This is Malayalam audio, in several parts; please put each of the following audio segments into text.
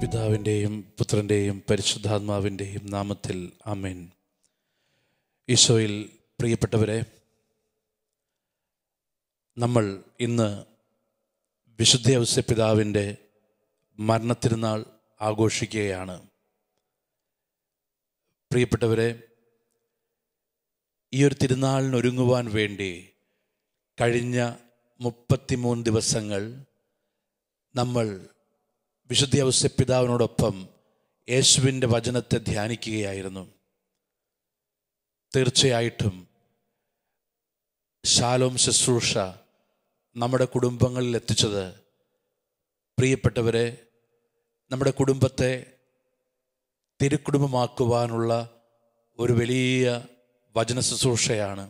പിതാവിൻ്റെയും പുത്രൻ്റെയും പരിശുദ്ധാത്മാവിൻ്റെയും നാമത്തിൽ ആമേൻ ഈശോയിൽ പ്രിയപ്പെട്ടവരെ നമ്മൾ ഇന്ന് വിശുദ്ധ ഔസ്യ പിതാവിൻ്റെ മരണത്തിരുന്നാൾ ആഘോഷിക്കുകയാണ് പ്രിയപ്പെട്ടവരെ ഈ ഒരു തിരുനാളിന് ഒരുങ്ങുവാൻ വേണ്ടി കഴിഞ്ഞ മുപ്പത്തിമൂന്ന് ദിവസങ്ങൾ നമ്മൾ വിശുദ്ധ ഔസ്യപിതാവിനോടൊപ്പം യേശുവിൻ്റെ വചനത്തെ ധ്യാനിക്കുകയായിരുന്നു തീർച്ചയായിട്ടും ശാലോം ശുശ്രൂഷ നമ്മുടെ കുടുംബങ്ങളിൽ എത്തിച്ചത് പ്രിയപ്പെട്ടവരെ നമ്മുടെ കുടുംബത്തെ തിരുക്കുടുംബമാക്കുവാനുള്ള ഒരു വലിയ വചന ശുശ്രൂഷയാണ്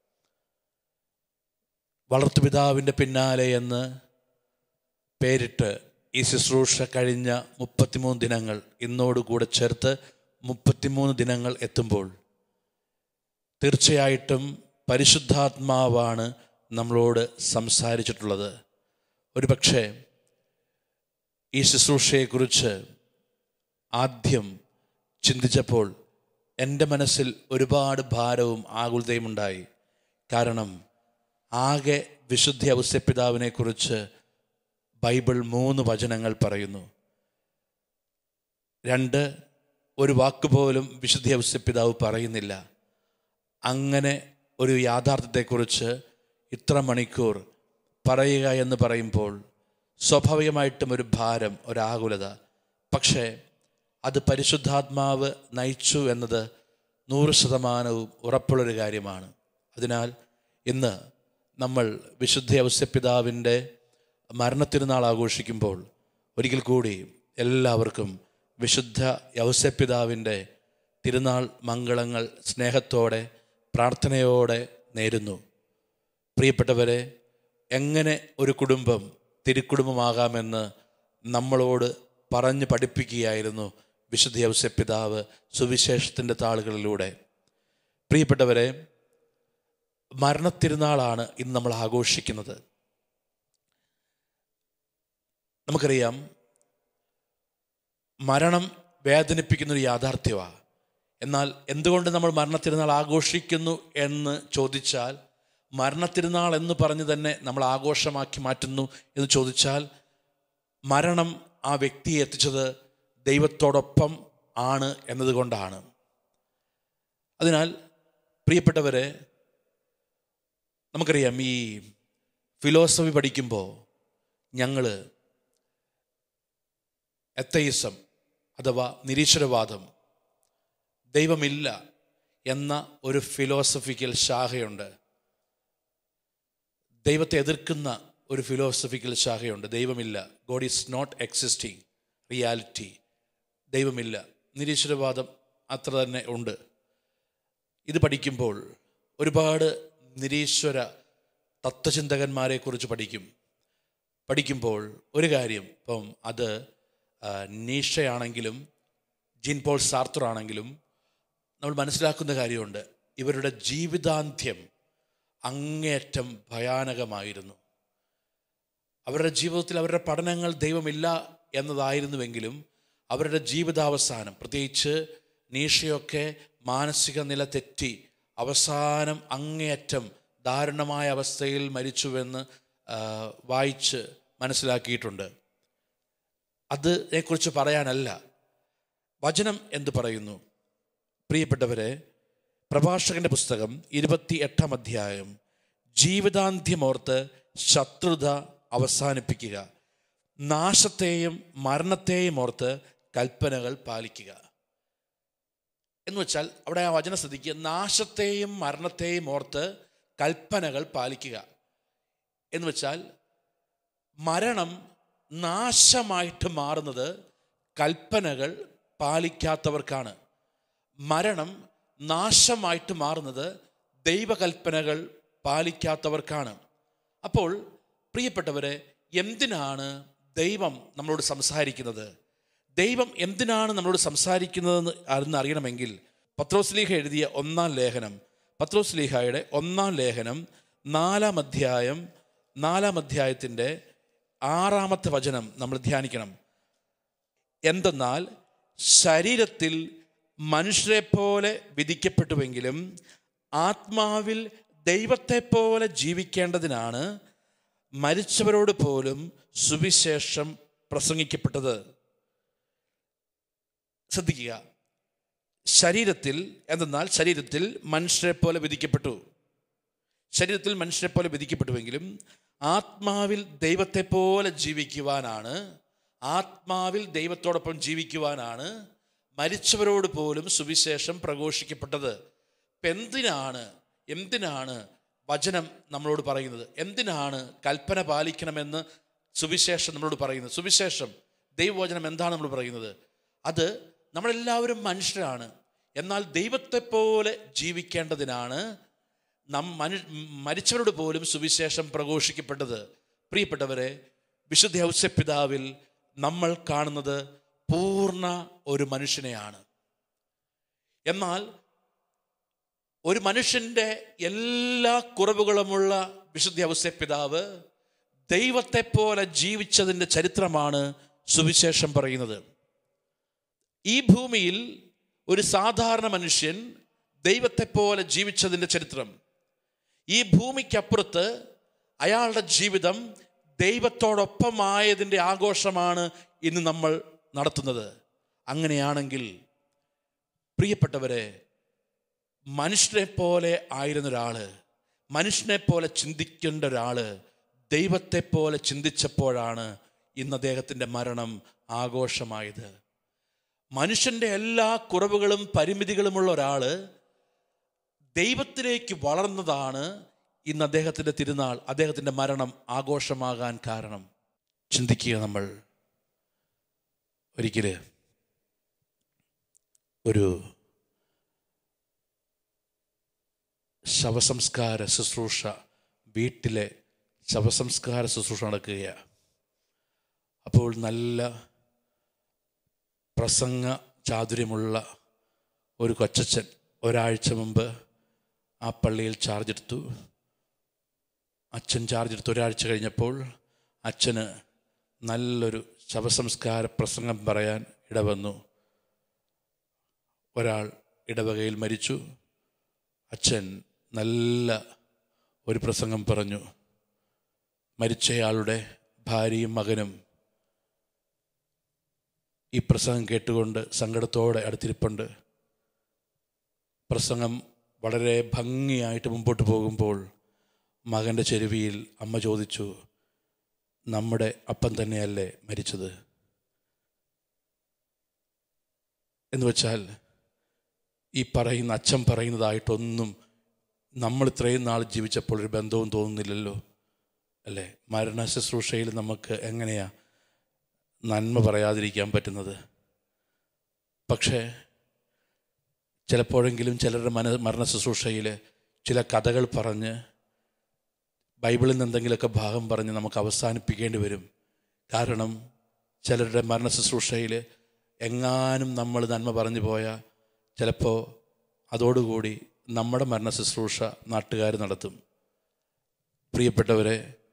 വളർത്തുപിതാവിൻ്റെ പിന്നാലെ എന്ന് പേരിട്ട് ഈ ശുശ്രൂഷ കഴിഞ്ഞ മുപ്പത്തിമൂന്ന് ദിനങ്ങൾ ഇന്നോടുകൂടെ ചേർത്ത് മുപ്പത്തിമൂന്ന് ദിനങ്ങൾ എത്തുമ്പോൾ തീർച്ചയായിട്ടും പരിശുദ്ധാത്മാവാണ് നമ്മളോട് സംസാരിച്ചിട്ടുള്ളത് ഒരുപക്ഷെ ഈ ശുശ്രൂഷയെക്കുറിച്ച് ആദ്യം ചിന്തിച്ചപ്പോൾ എൻ്റെ മനസ്സിൽ ഒരുപാട് ഭാരവും ആകുലതയും ഉണ്ടായി കാരണം ആകെ വിശുദ്ധ ഔസ്യപിതാവിനെക്കുറിച്ച് ബൈബിൾ മൂന്ന് വചനങ്ങൾ പറയുന്നു രണ്ട് ഒരു വാക്ക് പോലും വിശുദ്ധ ഔസ്യപിതാവ് പറയുന്നില്ല അങ്ങനെ ഒരു യാഥാർത്ഥ്യത്തെക്കുറിച്ച് ഇത്ര മണിക്കൂർ പറയുക എന്ന് പറയുമ്പോൾ സ്വാഭാവികമായിട്ടും ഒരു ഭാരം ഒരാകുലത പക്ഷേ അത് പരിശുദ്ധാത്മാവ് നയിച്ചു എന്നത് നൂറ് ശതമാനവും ഉറപ്പുള്ളൊരു കാര്യമാണ് അതിനാൽ ഇന്ന് നമ്മൾ വിശുദ്ധ ഔസ്യപിതാവിൻ്റെ മരണത്തിരുന്നാൾ ആഘോഷിക്കുമ്പോൾ ഒരിക്കൽ കൂടി എല്ലാവർക്കും വിശുദ്ധ ഔസ്യപിതാവിൻ്റെ തിരുനാൾ മംഗളങ്ങൾ സ്നേഹത്തോടെ പ്രാർത്ഥനയോടെ നേരുന്നു പ്രിയപ്പെട്ടവരെ എങ്ങനെ ഒരു കുടുംബം തിരുക്കുടുംബമാകാമെന്ന് നമ്മളോട് പറഞ്ഞ് പഠിപ്പിക്കുകയായിരുന്നു വിശുദ്ധ ഔസ്യപിതാവ് സുവിശേഷത്തിൻ്റെ താളുകളിലൂടെ പ്രിയപ്പെട്ടവരെ മരണത്തിരുന്നാളാണ് ഇന്ന് നമ്മൾ ആഘോഷിക്കുന്നത് നമുക്കറിയാം മരണം വേദനിപ്പിക്കുന്ന ഒരു യാഥാർത്ഥ്യമാണ് എന്നാൽ എന്തുകൊണ്ട് നമ്മൾ മരണത്തിരുന്നാൾ ആഘോഷിക്കുന്നു എന്ന് ചോദിച്ചാൽ മരണത്തിരുന്നാൾ എന്ന് പറഞ്ഞ് തന്നെ നമ്മൾ ആഘോഷമാക്കി മാറ്റുന്നു എന്ന് ചോദിച്ചാൽ മരണം ആ വ്യക്തിയെ എത്തിച്ചത് ദൈവത്തോടൊപ്പം ആണ് എന്നതുകൊണ്ടാണ് അതിനാൽ പ്രിയപ്പെട്ടവരെ നമുക്കറിയാം ഈ ഫിലോസഫി പഠിക്കുമ്പോൾ ഞങ്ങൾ എത്തയിസം അഥവാ നിരീശ്വരവാദം ദൈവമില്ല എന്ന ഒരു ഫിലോസഫിക്കൽ ശാഖയുണ്ട് ദൈവത്തെ എതിർക്കുന്ന ഒരു ഫിലോസഫിക്കൽ ശാഖയുണ്ട് ദൈവമില്ല god is not existing reality ദൈവമില്ല നിരീശ്വരവാദം അത്ര തന്നെ ഉണ്ട് ഇത് പഠിക്കുമ്പോൾ ഒരുപാട് നിരീശ്വര തത്വചിന്തകന്മാരെക്കുറിച്ച് പഠിക്കും പഠിക്കുമ്പോൾ ഒരു കാര്യം ഇപ്പം അത് നീഷയാണെങ്കിലും ജീൻ പോൾ സാർത്തർ ആണെങ്കിലും നമ്മൾ മനസ്സിലാക്കുന്ന കാര്യമുണ്ട് ഇവരുടെ ജീവിതാന്ത്യം അങ്ങേയറ്റം ഭയാനകമായിരുന്നു അവരുടെ ജീവിതത്തിൽ അവരുടെ പഠനങ്ങൾ ദൈവമില്ല എന്നതായിരുന്നുവെങ്കിലും അവരുടെ ജീവിതാവസാനം പ്രത്യേകിച്ച് നീഷയൊക്കെ മാനസിക നില തെറ്റി അവസാനം അങ്ങേയറ്റം ദാരുണമായ അവസ്ഥയിൽ മരിച്ചുവെന്ന് വായിച്ച് മനസ്സിലാക്കിയിട്ടുണ്ട് അതിനെക്കുറിച്ച് പറയാനല്ല വചനം എന്ത് പറയുന്നു പ്രിയപ്പെട്ടവരെ പ്രഭാഷകന്റെ പുസ്തകം ഇരുപത്തി എട്ടാം അധ്യായം ജീവിതാന്ത്യമോർത്ത് ശത്രുത അവസാനിപ്പിക്കുക നാശത്തെയും മരണത്തെയും ഓർത്ത് കൽപ്പനകൾ പാലിക്കുക എന്ന് വെച്ചാൽ അവിടെ ആ വചന ശ്രദ്ധിക്കുക നാശത്തെയും മരണത്തെയും ഓർത്ത് കൽപ്പനകൾ പാലിക്കുക എന്ന് വെച്ചാൽ മരണം നാശമായിട്ട് മാറുന്നത് കൽപ്പനകൾ പാലിക്കാത്തവർക്കാണ് മരണം നാശമായിട്ട് മാറുന്നത് ദൈവകൽപ്പനകൾ പാലിക്കാത്തവർക്കാണ് അപ്പോൾ പ്രിയപ്പെട്ടവരെ എന്തിനാണ് ദൈവം നമ്മളോട് സംസാരിക്കുന്നത് ദൈവം എന്തിനാണ് നമ്മളോട് സംസാരിക്കുന്നതെന്ന് എന്ന് അറിയണമെങ്കിൽ പത്രോസ്ലീഹ എഴുതിയ ഒന്നാം ലേഖനം പത്രോസ്ലീഹയുടെ ഒന്നാം ലേഖനം നാലാം അധ്യായം നാലാം അധ്യായത്തിൻ്റെ ആറാമത്തെ വചനം നമ്മൾ ധ്യാനിക്കണം എന്തെന്നാൽ ശരീരത്തിൽ മനുഷ്യരെ പോലെ വിധിക്കപ്പെട്ടുവെങ്കിലും ആത്മാവിൽ ദൈവത്തെ പോലെ ജീവിക്കേണ്ടതിനാണ് മരിച്ചവരോട് പോലും സുവിശേഷം പ്രസംഗിക്കപ്പെട്ടത് ശ്രദ്ധിക്കുക ശരീരത്തിൽ എന്തെന്നാൽ ശരീരത്തിൽ മനുഷ്യരെ പോലെ വിധിക്കപ്പെട്ടു ശരീരത്തിൽ മനുഷ്യരെ പോലെ വിധിക്കപ്പെട്ടുവെങ്കിലും ആത്മാവിൽ ദൈവത്തെ പോലെ ജീവിക്കുവാനാണ് ആത്മാവിൽ ദൈവത്തോടൊപ്പം ജീവിക്കുവാനാണ് മരിച്ചവരോട് പോലും സുവിശേഷം പ്രഘോഷിക്കപ്പെട്ടത് ഇപ്പം എന്തിനാണ് എന്തിനാണ് വചനം നമ്മളോട് പറയുന്നത് എന്തിനാണ് കൽപ്പന പാലിക്കണമെന്ന് സുവിശേഷം നമ്മളോട് പറയുന്നത് സുവിശേഷം ദൈവവചനം എന്താണ് നമ്മൾ പറയുന്നത് അത് നമ്മളെല്ലാവരും മനുഷ്യരാണ് എന്നാൽ ദൈവത്തെ പോലെ ജീവിക്കേണ്ടതിനാണ് നം മനു മരിച്ചവരോട് പോലും സുവിശേഷം പ്രഘോഷിക്കപ്പെട്ടത് പ്രിയപ്പെട്ടവരെ വിശുദ്ധ ഔസ്യപിതാവിൽ നമ്മൾ കാണുന്നത് പൂർണ്ണ ഒരു മനുഷ്യനെയാണ് എന്നാൽ ഒരു മനുഷ്യൻ്റെ എല്ലാ കുറവുകളുമുള്ള വിശുദ്ധ ഔസ്യപിതാവ് ദൈവത്തെ പോലെ ജീവിച്ചതിൻ്റെ ചരിത്രമാണ് സുവിശേഷം പറയുന്നത് ഈ ഭൂമിയിൽ ഒരു സാധാരണ മനുഷ്യൻ ദൈവത്തെ പോലെ ജീവിച്ചതിൻ്റെ ചരിത്രം ഈ ഭൂമിക്കപ്പുറത്ത് അയാളുടെ ജീവിതം ദൈവത്തോടൊപ്പമായതിൻ്റെ ആഘോഷമാണ് ഇന്ന് നമ്മൾ നടത്തുന്നത് അങ്ങനെയാണെങ്കിൽ പ്രിയപ്പെട്ടവരെ മനുഷ്യനെ പോലെ ആയിരുന്ന ഒരാള് മനുഷ്യനെ പോലെ ചിന്തിക്കേണ്ട ഒരാള് ദൈവത്തെ പോലെ ചിന്തിച്ചപ്പോഴാണ് ഇന്ന് അദ്ദേഹത്തിൻ്റെ മരണം ആഘോഷമായത് മനുഷ്യൻ്റെ എല്ലാ കുറവുകളും പരിമിതികളുമുള്ള ഒരാള് ദൈവത്തിലേക്ക് വളർന്നതാണ് ഇന്ന് അദ്ദേഹത്തിൻ്റെ തിരുനാൾ അദ്ദേഹത്തിൻ്റെ മരണം ആഘോഷമാകാൻ കാരണം ചിന്തിക്കുക നമ്മൾ ഒരിക്കല് ഒരു ശവസംസ്കാര ശുശ്രൂഷ വീട്ടിലെ ശവസംസ്കാര ശുശ്രൂഷ നടക്കുകയാണ് അപ്പോൾ നല്ല പ്രസംഗ ചാതുര്യമുള്ള ഒരു കൊച്ചച്ഛൻ ഒരാഴ്ച മുമ്പ് ആ പള്ളിയിൽ ചാർജ് എടുത്തു അച്ഛൻ ചാർജ് എടുത്ത് ഒരാഴ്ച കഴിഞ്ഞപ്പോൾ അച്ഛന് നല്ലൊരു ശവസംസ്കാര പ്രസംഗം പറയാൻ ഇടവന്നു ഒരാൾ ഇടവകയിൽ മരിച്ചു അച്ഛൻ നല്ല ഒരു പ്രസംഗം പറഞ്ഞു മരിച്ചയാളുടെ ഭാര്യയും മകനും ഈ പ്രസംഗം കേട്ടുകൊണ്ട് സങ്കടത്തോടെ അടുത്തിരിപ്പുണ്ട് പ്രസംഗം വളരെ ഭംഗിയായിട്ട് മുമ്പോട്ട് പോകുമ്പോൾ മകൻ്റെ ചെരുവിയിൽ അമ്മ ചോദിച്ചു നമ്മുടെ അപ്പം തന്നെയല്ലേ മരിച്ചത് എന്ന് വെച്ചാൽ ഈ പറയുന്ന അച്ഛൻ പറയുന്നതായിട്ടൊന്നും നമ്മൾ ഇത്രയും നാൾ ജീവിച്ചപ്പോൾ ഒരു ബന്ധവും തോന്നുന്നില്ലല്ലോ അല്ലേ മരണ ശുശ്രൂഷയിൽ നമുക്ക് എങ്ങനെയാ നന്മ പറയാതിരിക്കാൻ പറ്റുന്നത് പക്ഷേ ചിലപ്പോഴെങ്കിലും ചിലരുടെ മന മരണ ശുശ്രൂഷയിൽ ചില കഥകൾ പറഞ്ഞ് ബൈബിളിൽ നിന്ന് എന്തെങ്കിലുമൊക്കെ ഭാഗം പറഞ്ഞ് നമുക്ക് അവസാനിപ്പിക്കേണ്ടി വരും കാരണം ചിലരുടെ മരണ ശുശ്രൂഷയിൽ എങ്ങാനും നമ്മൾ നന്മ പറഞ്ഞു പോയാൽ ചിലപ്പോൾ അതോടുകൂടി നമ്മുടെ മരണ ശുശ്രൂഷ നാട്ടുകാർ നടത്തും പ്രിയപ്പെട്ടവരെ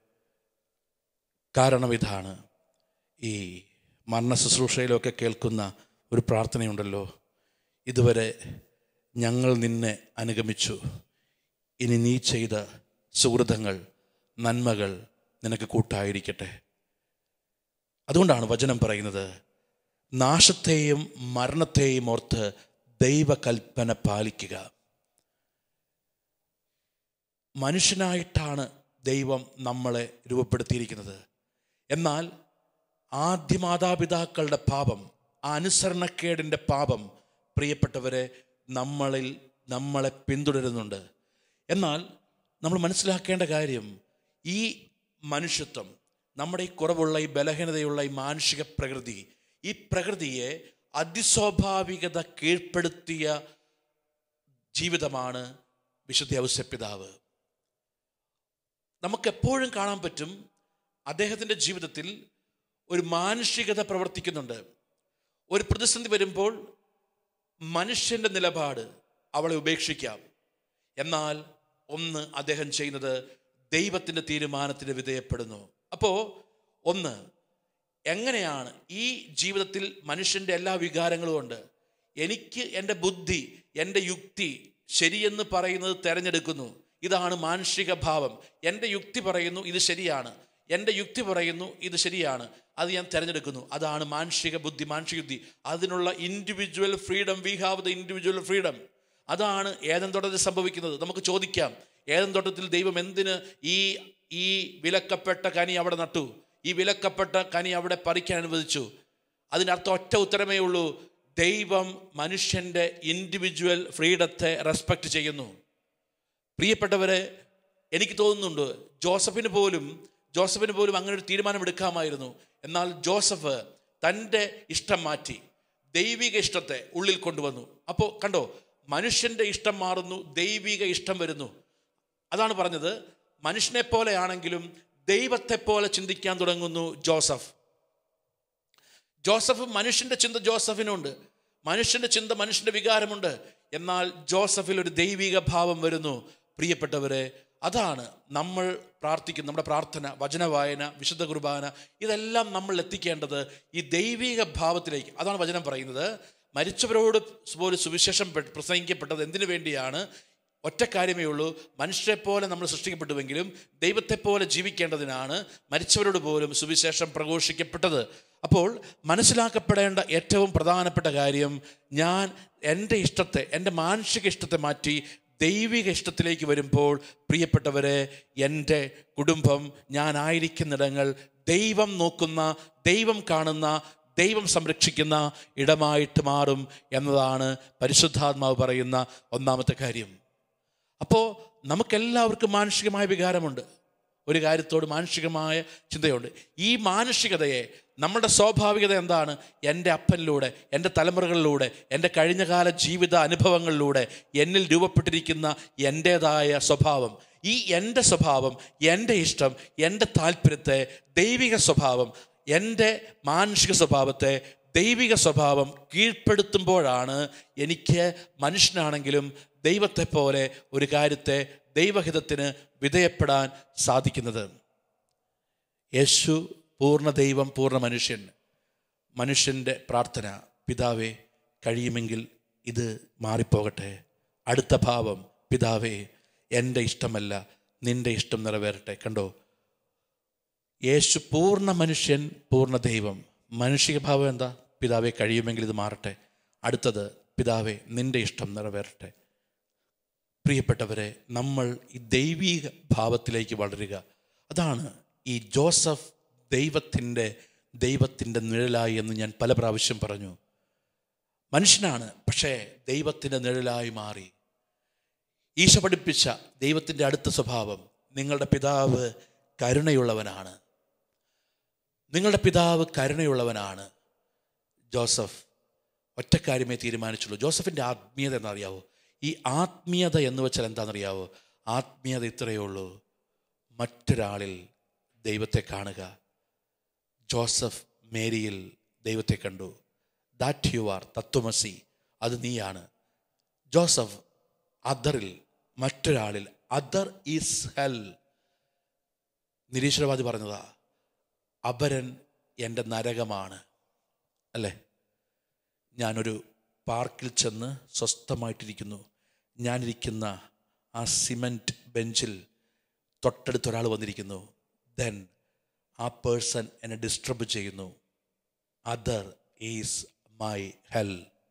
കാരണം ഇതാണ് ഈ മരണ ശുശ്രൂഷയിലൊക്കെ കേൾക്കുന്ന ഒരു പ്രാർത്ഥനയുണ്ടല്ലോ ഇതുവരെ ഞങ്ങൾ നിന്നെ അനുഗമിച്ചു ഇനി നീ ചെയ്ത സുഹൃതങ്ങൾ നന്മകൾ നിനക്ക് കൂട്ടായിരിക്കട്ടെ അതുകൊണ്ടാണ് വചനം പറയുന്നത് നാശത്തെയും മരണത്തെയും ഓർത്ത് ദൈവകൽപ്പന പാലിക്കുക മനുഷ്യനായിട്ടാണ് ദൈവം നമ്മളെ രൂപപ്പെടുത്തിയിരിക്കുന്നത് എന്നാൽ ആദ്യ മാതാപിതാക്കളുടെ പാപം ആ അനുസരണക്കേടിൻ്റെ പാപം പ്രിയപ്പെട്ടവരെ നമ്മളിൽ നമ്മളെ പിന്തുടരുന്നുണ്ട് എന്നാൽ നമ്മൾ മനസ്സിലാക്കേണ്ട കാര്യം ഈ മനുഷ്യത്വം നമ്മുടെ ഈ കുറവുള്ള ഈ ബലഹീനതയുള്ള ഈ മാനുഷിക പ്രകൃതി ഈ പ്രകൃതിയെ അതിസ്വാഭാവികത കീഴ്പ്പെടുത്തിയ ജീവിതമാണ് വിശുദ്ധ ഔസപിതാവ് നമുക്കെപ്പോഴും കാണാൻ പറ്റും അദ്ദേഹത്തിൻ്റെ ജീവിതത്തിൽ ഒരു മാനുഷികത പ്രവർത്തിക്കുന്നുണ്ട് ഒരു പ്രതിസന്ധി വരുമ്പോൾ മനുഷ്യൻ്റെ നിലപാട് അവളെ ഉപേക്ഷിക്കാം എന്നാൽ ഒന്ന് അദ്ദേഹം ചെയ്യുന്നത് ദൈവത്തിൻ്റെ തീരുമാനത്തിന് വിധേയപ്പെടുന്നു അപ്പോൾ ഒന്ന് എങ്ങനെയാണ് ഈ ജീവിതത്തിൽ മനുഷ്യൻ്റെ എല്ലാ വികാരങ്ങളും ഉണ്ട് എനിക്ക് എൻ്റെ ബുദ്ധി എൻ്റെ യുക്തി ശരിയെന്ന് പറയുന്നത് തിരഞ്ഞെടുക്കുന്നു ഇതാണ് മാനുഷിക ഭാവം എൻ്റെ യുക്തി പറയുന്നു ഇത് ശരിയാണ് എൻ്റെ യുക്തി പറയുന്നു ഇത് ശരിയാണ് അത് ഞാൻ തിരഞ്ഞെടുക്കുന്നു അതാണ് മാനുഷിക ബുദ്ധി മാനുഷിക യുക്തി അതിനുള്ള individual freedom we have the individual freedom അതാണ് ഏതൻ തോട്ടത്തിൽ സംഭവിക്കുന്നത് നമുക്ക് ചോദിക്കാം ഏതൻ തോട്ടത്തിൽ ദൈവം എന്തിന് ഈ ഈ വിലക്കപ്പെട്ട കനി അവിടെ നട്ടു ഈ വിലക്കപ്പെട്ട കനി അവിടെ പറിക്കാൻ അനുവദിച്ചു അതിനർത്ഥം ഒറ്റ ഉത്തരമേ ഉള്ളൂ ദൈവം മനുഷ്യൻ്റെ ഇൻഡിവിജ്വൽ ഫ്രീഡത്തെ റെസ്പെക്റ്റ് ചെയ്യുന്നു പ്രിയപ്പെട്ടവരെ എനിക്ക് തോന്നുന്നുണ്ട് ജോസഫിന് പോലും ജോസഫിന് പോലും അങ്ങനെ ഒരു തീരുമാനം എടുക്കാമായിരുന്നു എന്നാൽ ജോസഫ് തൻ്റെ ഇഷ്ടം മാറ്റി ദൈവിക ഇഷ്ടത്തെ ഉള്ളിൽ കൊണ്ടുവന്നു അപ്പോൾ കണ്ടോ മനുഷ്യൻ്റെ ഇഷ്ടം മാറുന്നു ദൈവിക ഇഷ്ടം വരുന്നു അതാണ് പറഞ്ഞത് മനുഷ്യനെ പോലെയാണെങ്കിലും ദൈവത്തെ പോലെ ചിന്തിക്കാൻ തുടങ്ങുന്നു ജോസഫ് ജോസഫ് മനുഷ്യൻ്റെ ചിന്ത ജോസഫിനുണ്ട് മനുഷ്യൻ്റെ ചിന്ത മനുഷ്യൻ്റെ വികാരമുണ്ട് എന്നാൽ ജോസഫിൽ ഒരു ദൈവിക ഭാവം വരുന്നു പ്രിയപ്പെട്ടവരെ അതാണ് നമ്മൾ പ്രാർത്ഥിക്കുന്ന നമ്മുടെ പ്രാർത്ഥന വചനവായന വിശുദ്ധ കുർബാന ഇതെല്ലാം നമ്മൾ എത്തിക്കേണ്ടത് ഈ ദൈവിക ഭാവത്തിലേക്ക് അതാണ് വചനം പറയുന്നത് മരിച്ചവരോട് പോലും സുവിശേഷം പെ- പ്രസംഗിക്കപ്പെട്ടത് എന്തിനു വേണ്ടിയാണ് ഒറ്റ കാര്യമേ ഉള്ളൂ മനുഷ്യരെ പോലെ നമ്മൾ സൃഷ്ടിക്കപ്പെട്ടുവെങ്കിലും ദൈവത്തെ പോലെ ജീവിക്കേണ്ടതിനാണ് മരിച്ചവരോട് പോലും സുവിശേഷം പ്രഘോഷിക്കപ്പെട്ടത് അപ്പോൾ മനസ്സിലാക്കപ്പെടേണ്ട ഏറ്റവും പ്രധാനപ്പെട്ട കാര്യം ഞാൻ എൻ്റെ ഇഷ്ടത്തെ എൻ്റെ മാനുഷിക ഇഷ്ടത്തെ മാറ്റി ദൈവിക ഇഷ്ടത്തിലേക്ക് വരുമ്പോൾ പ്രിയപ്പെട്ടവരെ എൻ്റെ കുടുംബം ഞാനായിരിക്കുന്നിടങ്ങൾ ദൈവം നോക്കുന്ന ദൈവം കാണുന്ന ദൈവം സംരക്ഷിക്കുന്ന ഇടമായിട്ട് മാറും എന്നതാണ് പരിശുദ്ധാത്മാവ് പറയുന്ന ഒന്നാമത്തെ കാര്യം അപ്പോൾ നമുക്കെല്ലാവർക്കും മാനുഷികമായ വികാരമുണ്ട് ഒരു കാര്യത്തോട് മാനുഷികമായ ചിന്തയുണ്ട് ഈ മാനുഷികതയെ നമ്മുടെ സ്വാഭാവികത എന്താണ് എൻ്റെ അപ്പനിലൂടെ എൻ്റെ തലമുറകളിലൂടെ എൻ്റെ കഴിഞ്ഞകാല ജീവിത അനുഭവങ്ങളിലൂടെ എന്നിൽ രൂപപ്പെട്ടിരിക്കുന്ന എൻ്റേതായ സ്വഭാവം ഈ എൻ്റെ സ്വഭാവം എൻ്റെ ഇഷ്ടം എൻ്റെ താല്പര്യത്തെ ദൈവിക സ്വഭാവം എൻ്റെ മാനുഷിക സ്വഭാവത്തെ ദൈവിക സ്വഭാവം കീഴ്പ്പെടുത്തുമ്പോഴാണ് എനിക്ക് മനുഷ്യനാണെങ്കിലും ദൈവത്തെ പോലെ ഒരു കാര്യത്തെ ദൈവഹിതത്തിന് വിധേയപ്പെടാൻ സാധിക്കുന്നത് യേശു പൂർണ്ണ ദൈവം പൂർണ്ണ മനുഷ്യൻ മനുഷ്യൻ്റെ പ്രാർത്ഥന പിതാവേ കഴിയുമെങ്കിൽ ഇത് മാറിപ്പോകട്ടെ അടുത്ത ഭാവം പിതാവേ എൻ്റെ ഇഷ്ടമല്ല നിൻ്റെ ഇഷ്ടം നിറവേറട്ടെ കണ്ടോ യേശു പൂർണ്ണ മനുഷ്യൻ പൂർണ്ണ ദൈവം മാനുഷിക ഭാവം എന്താ പിതാവെ കഴിയുമെങ്കിൽ ഇത് മാറട്ടെ അടുത്തത് പിതാവെ നിന്റെ ഇഷ്ടം നിറവേറട്ടെ പ്രിയപ്പെട്ടവരെ നമ്മൾ ഈ ദൈവീക ഭാവത്തിലേക്ക് വളരുക അതാണ് ഈ ജോസഫ് ദൈവത്തിൻ്റെ ദൈവത്തിൻ്റെ നിഴലായി എന്ന് ഞാൻ പല പ്രാവശ്യം പറഞ്ഞു മനുഷ്യനാണ് പക്ഷേ ദൈവത്തിൻ്റെ നിഴലായി മാറി ഈശോ പഠിപ്പിച്ച ദൈവത്തിൻ്റെ അടുത്ത സ്വഭാവം നിങ്ങളുടെ പിതാവ് കരുണയുള്ളവനാണ് നിങ്ങളുടെ പിതാവ് കരുണയുള്ളവനാണ് ജോസഫ് ഒറ്റക്കാര്യമേ തീരുമാനിച്ചുള്ളൂ ജോസഫിൻ്റെ ആത്മീയത എന്നറിയാവോ ഈ ആത്മീയത എന്ന് വെച്ചാൽ എന്താണെന്നറിയാവോ ആത്മീയത ഇത്രയേ ഉള്ളൂ മറ്റൊരാളിൽ ദൈവത്തെ കാണുക ജോസഫ് മേരിയിൽ ദൈവത്തെ കണ്ടു ദാറ്റ് യു ആർ തത്വമസി അത് നീയാണ് ജോസഫ് അതറിൽ മറ്റൊരാളിൽ അതർ ഈസ് ഹെൽ നിരീശ്വരവാദി പറഞ്ഞതാ അപരൻ എൻ്റെ നരകമാണ് അല്ലേ ഞാനൊരു പാർക്കിൽ ചെന്ന് സ്വസ്ഥമായിട്ടിരിക്കുന്നു ഞാനിരിക്കുന്ന ആ സിമൻറ്റ് ബെഞ്ചിൽ തൊട്ടടുത്ത് ഒരാൾ വന്നിരിക്കുന്നു ദെൻ ആ പേഴ്സൺ എന്നെ ഡിസ്റ്റർബ് ചെയ്യുന്നു അതർ ഈസ് മൈ ഹെൽ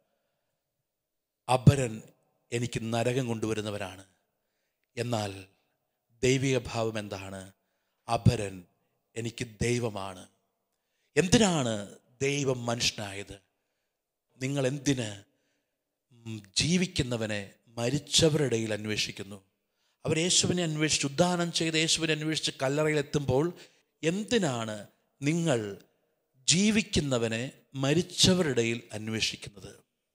അപരൻ എനിക്ക് നരകം കൊണ്ടുവരുന്നവരാണ് എന്നാൽ ദൈവിക ഭാവം എന്താണ് അപരൻ എനിക്ക് ദൈവമാണ് എന്തിനാണ് ദൈവം മനുഷ്യനായത് നിങ്ങൾ എന്തിന് ഉം, ജീവിക്കുന്നവനെ മരിച്ചവരുടെ ഇടയിൽ അന്വേഷിക്കുന്നു അവർ യേശുവിനെ അന്വേഷിച്ച് ഉദ്ധാനം ചെയ്ത് യേശുവിനെ അന്വേഷിച്ച് കല്ലറയിൽ എത്തുമ്പോൾ എന്തിനാണ് നിങ്ങൾ ജീവിക്കുന്നവനെ മരിച്ചവരുടെ ഇടയിൽ അന്വേഷിക്കുന്നത്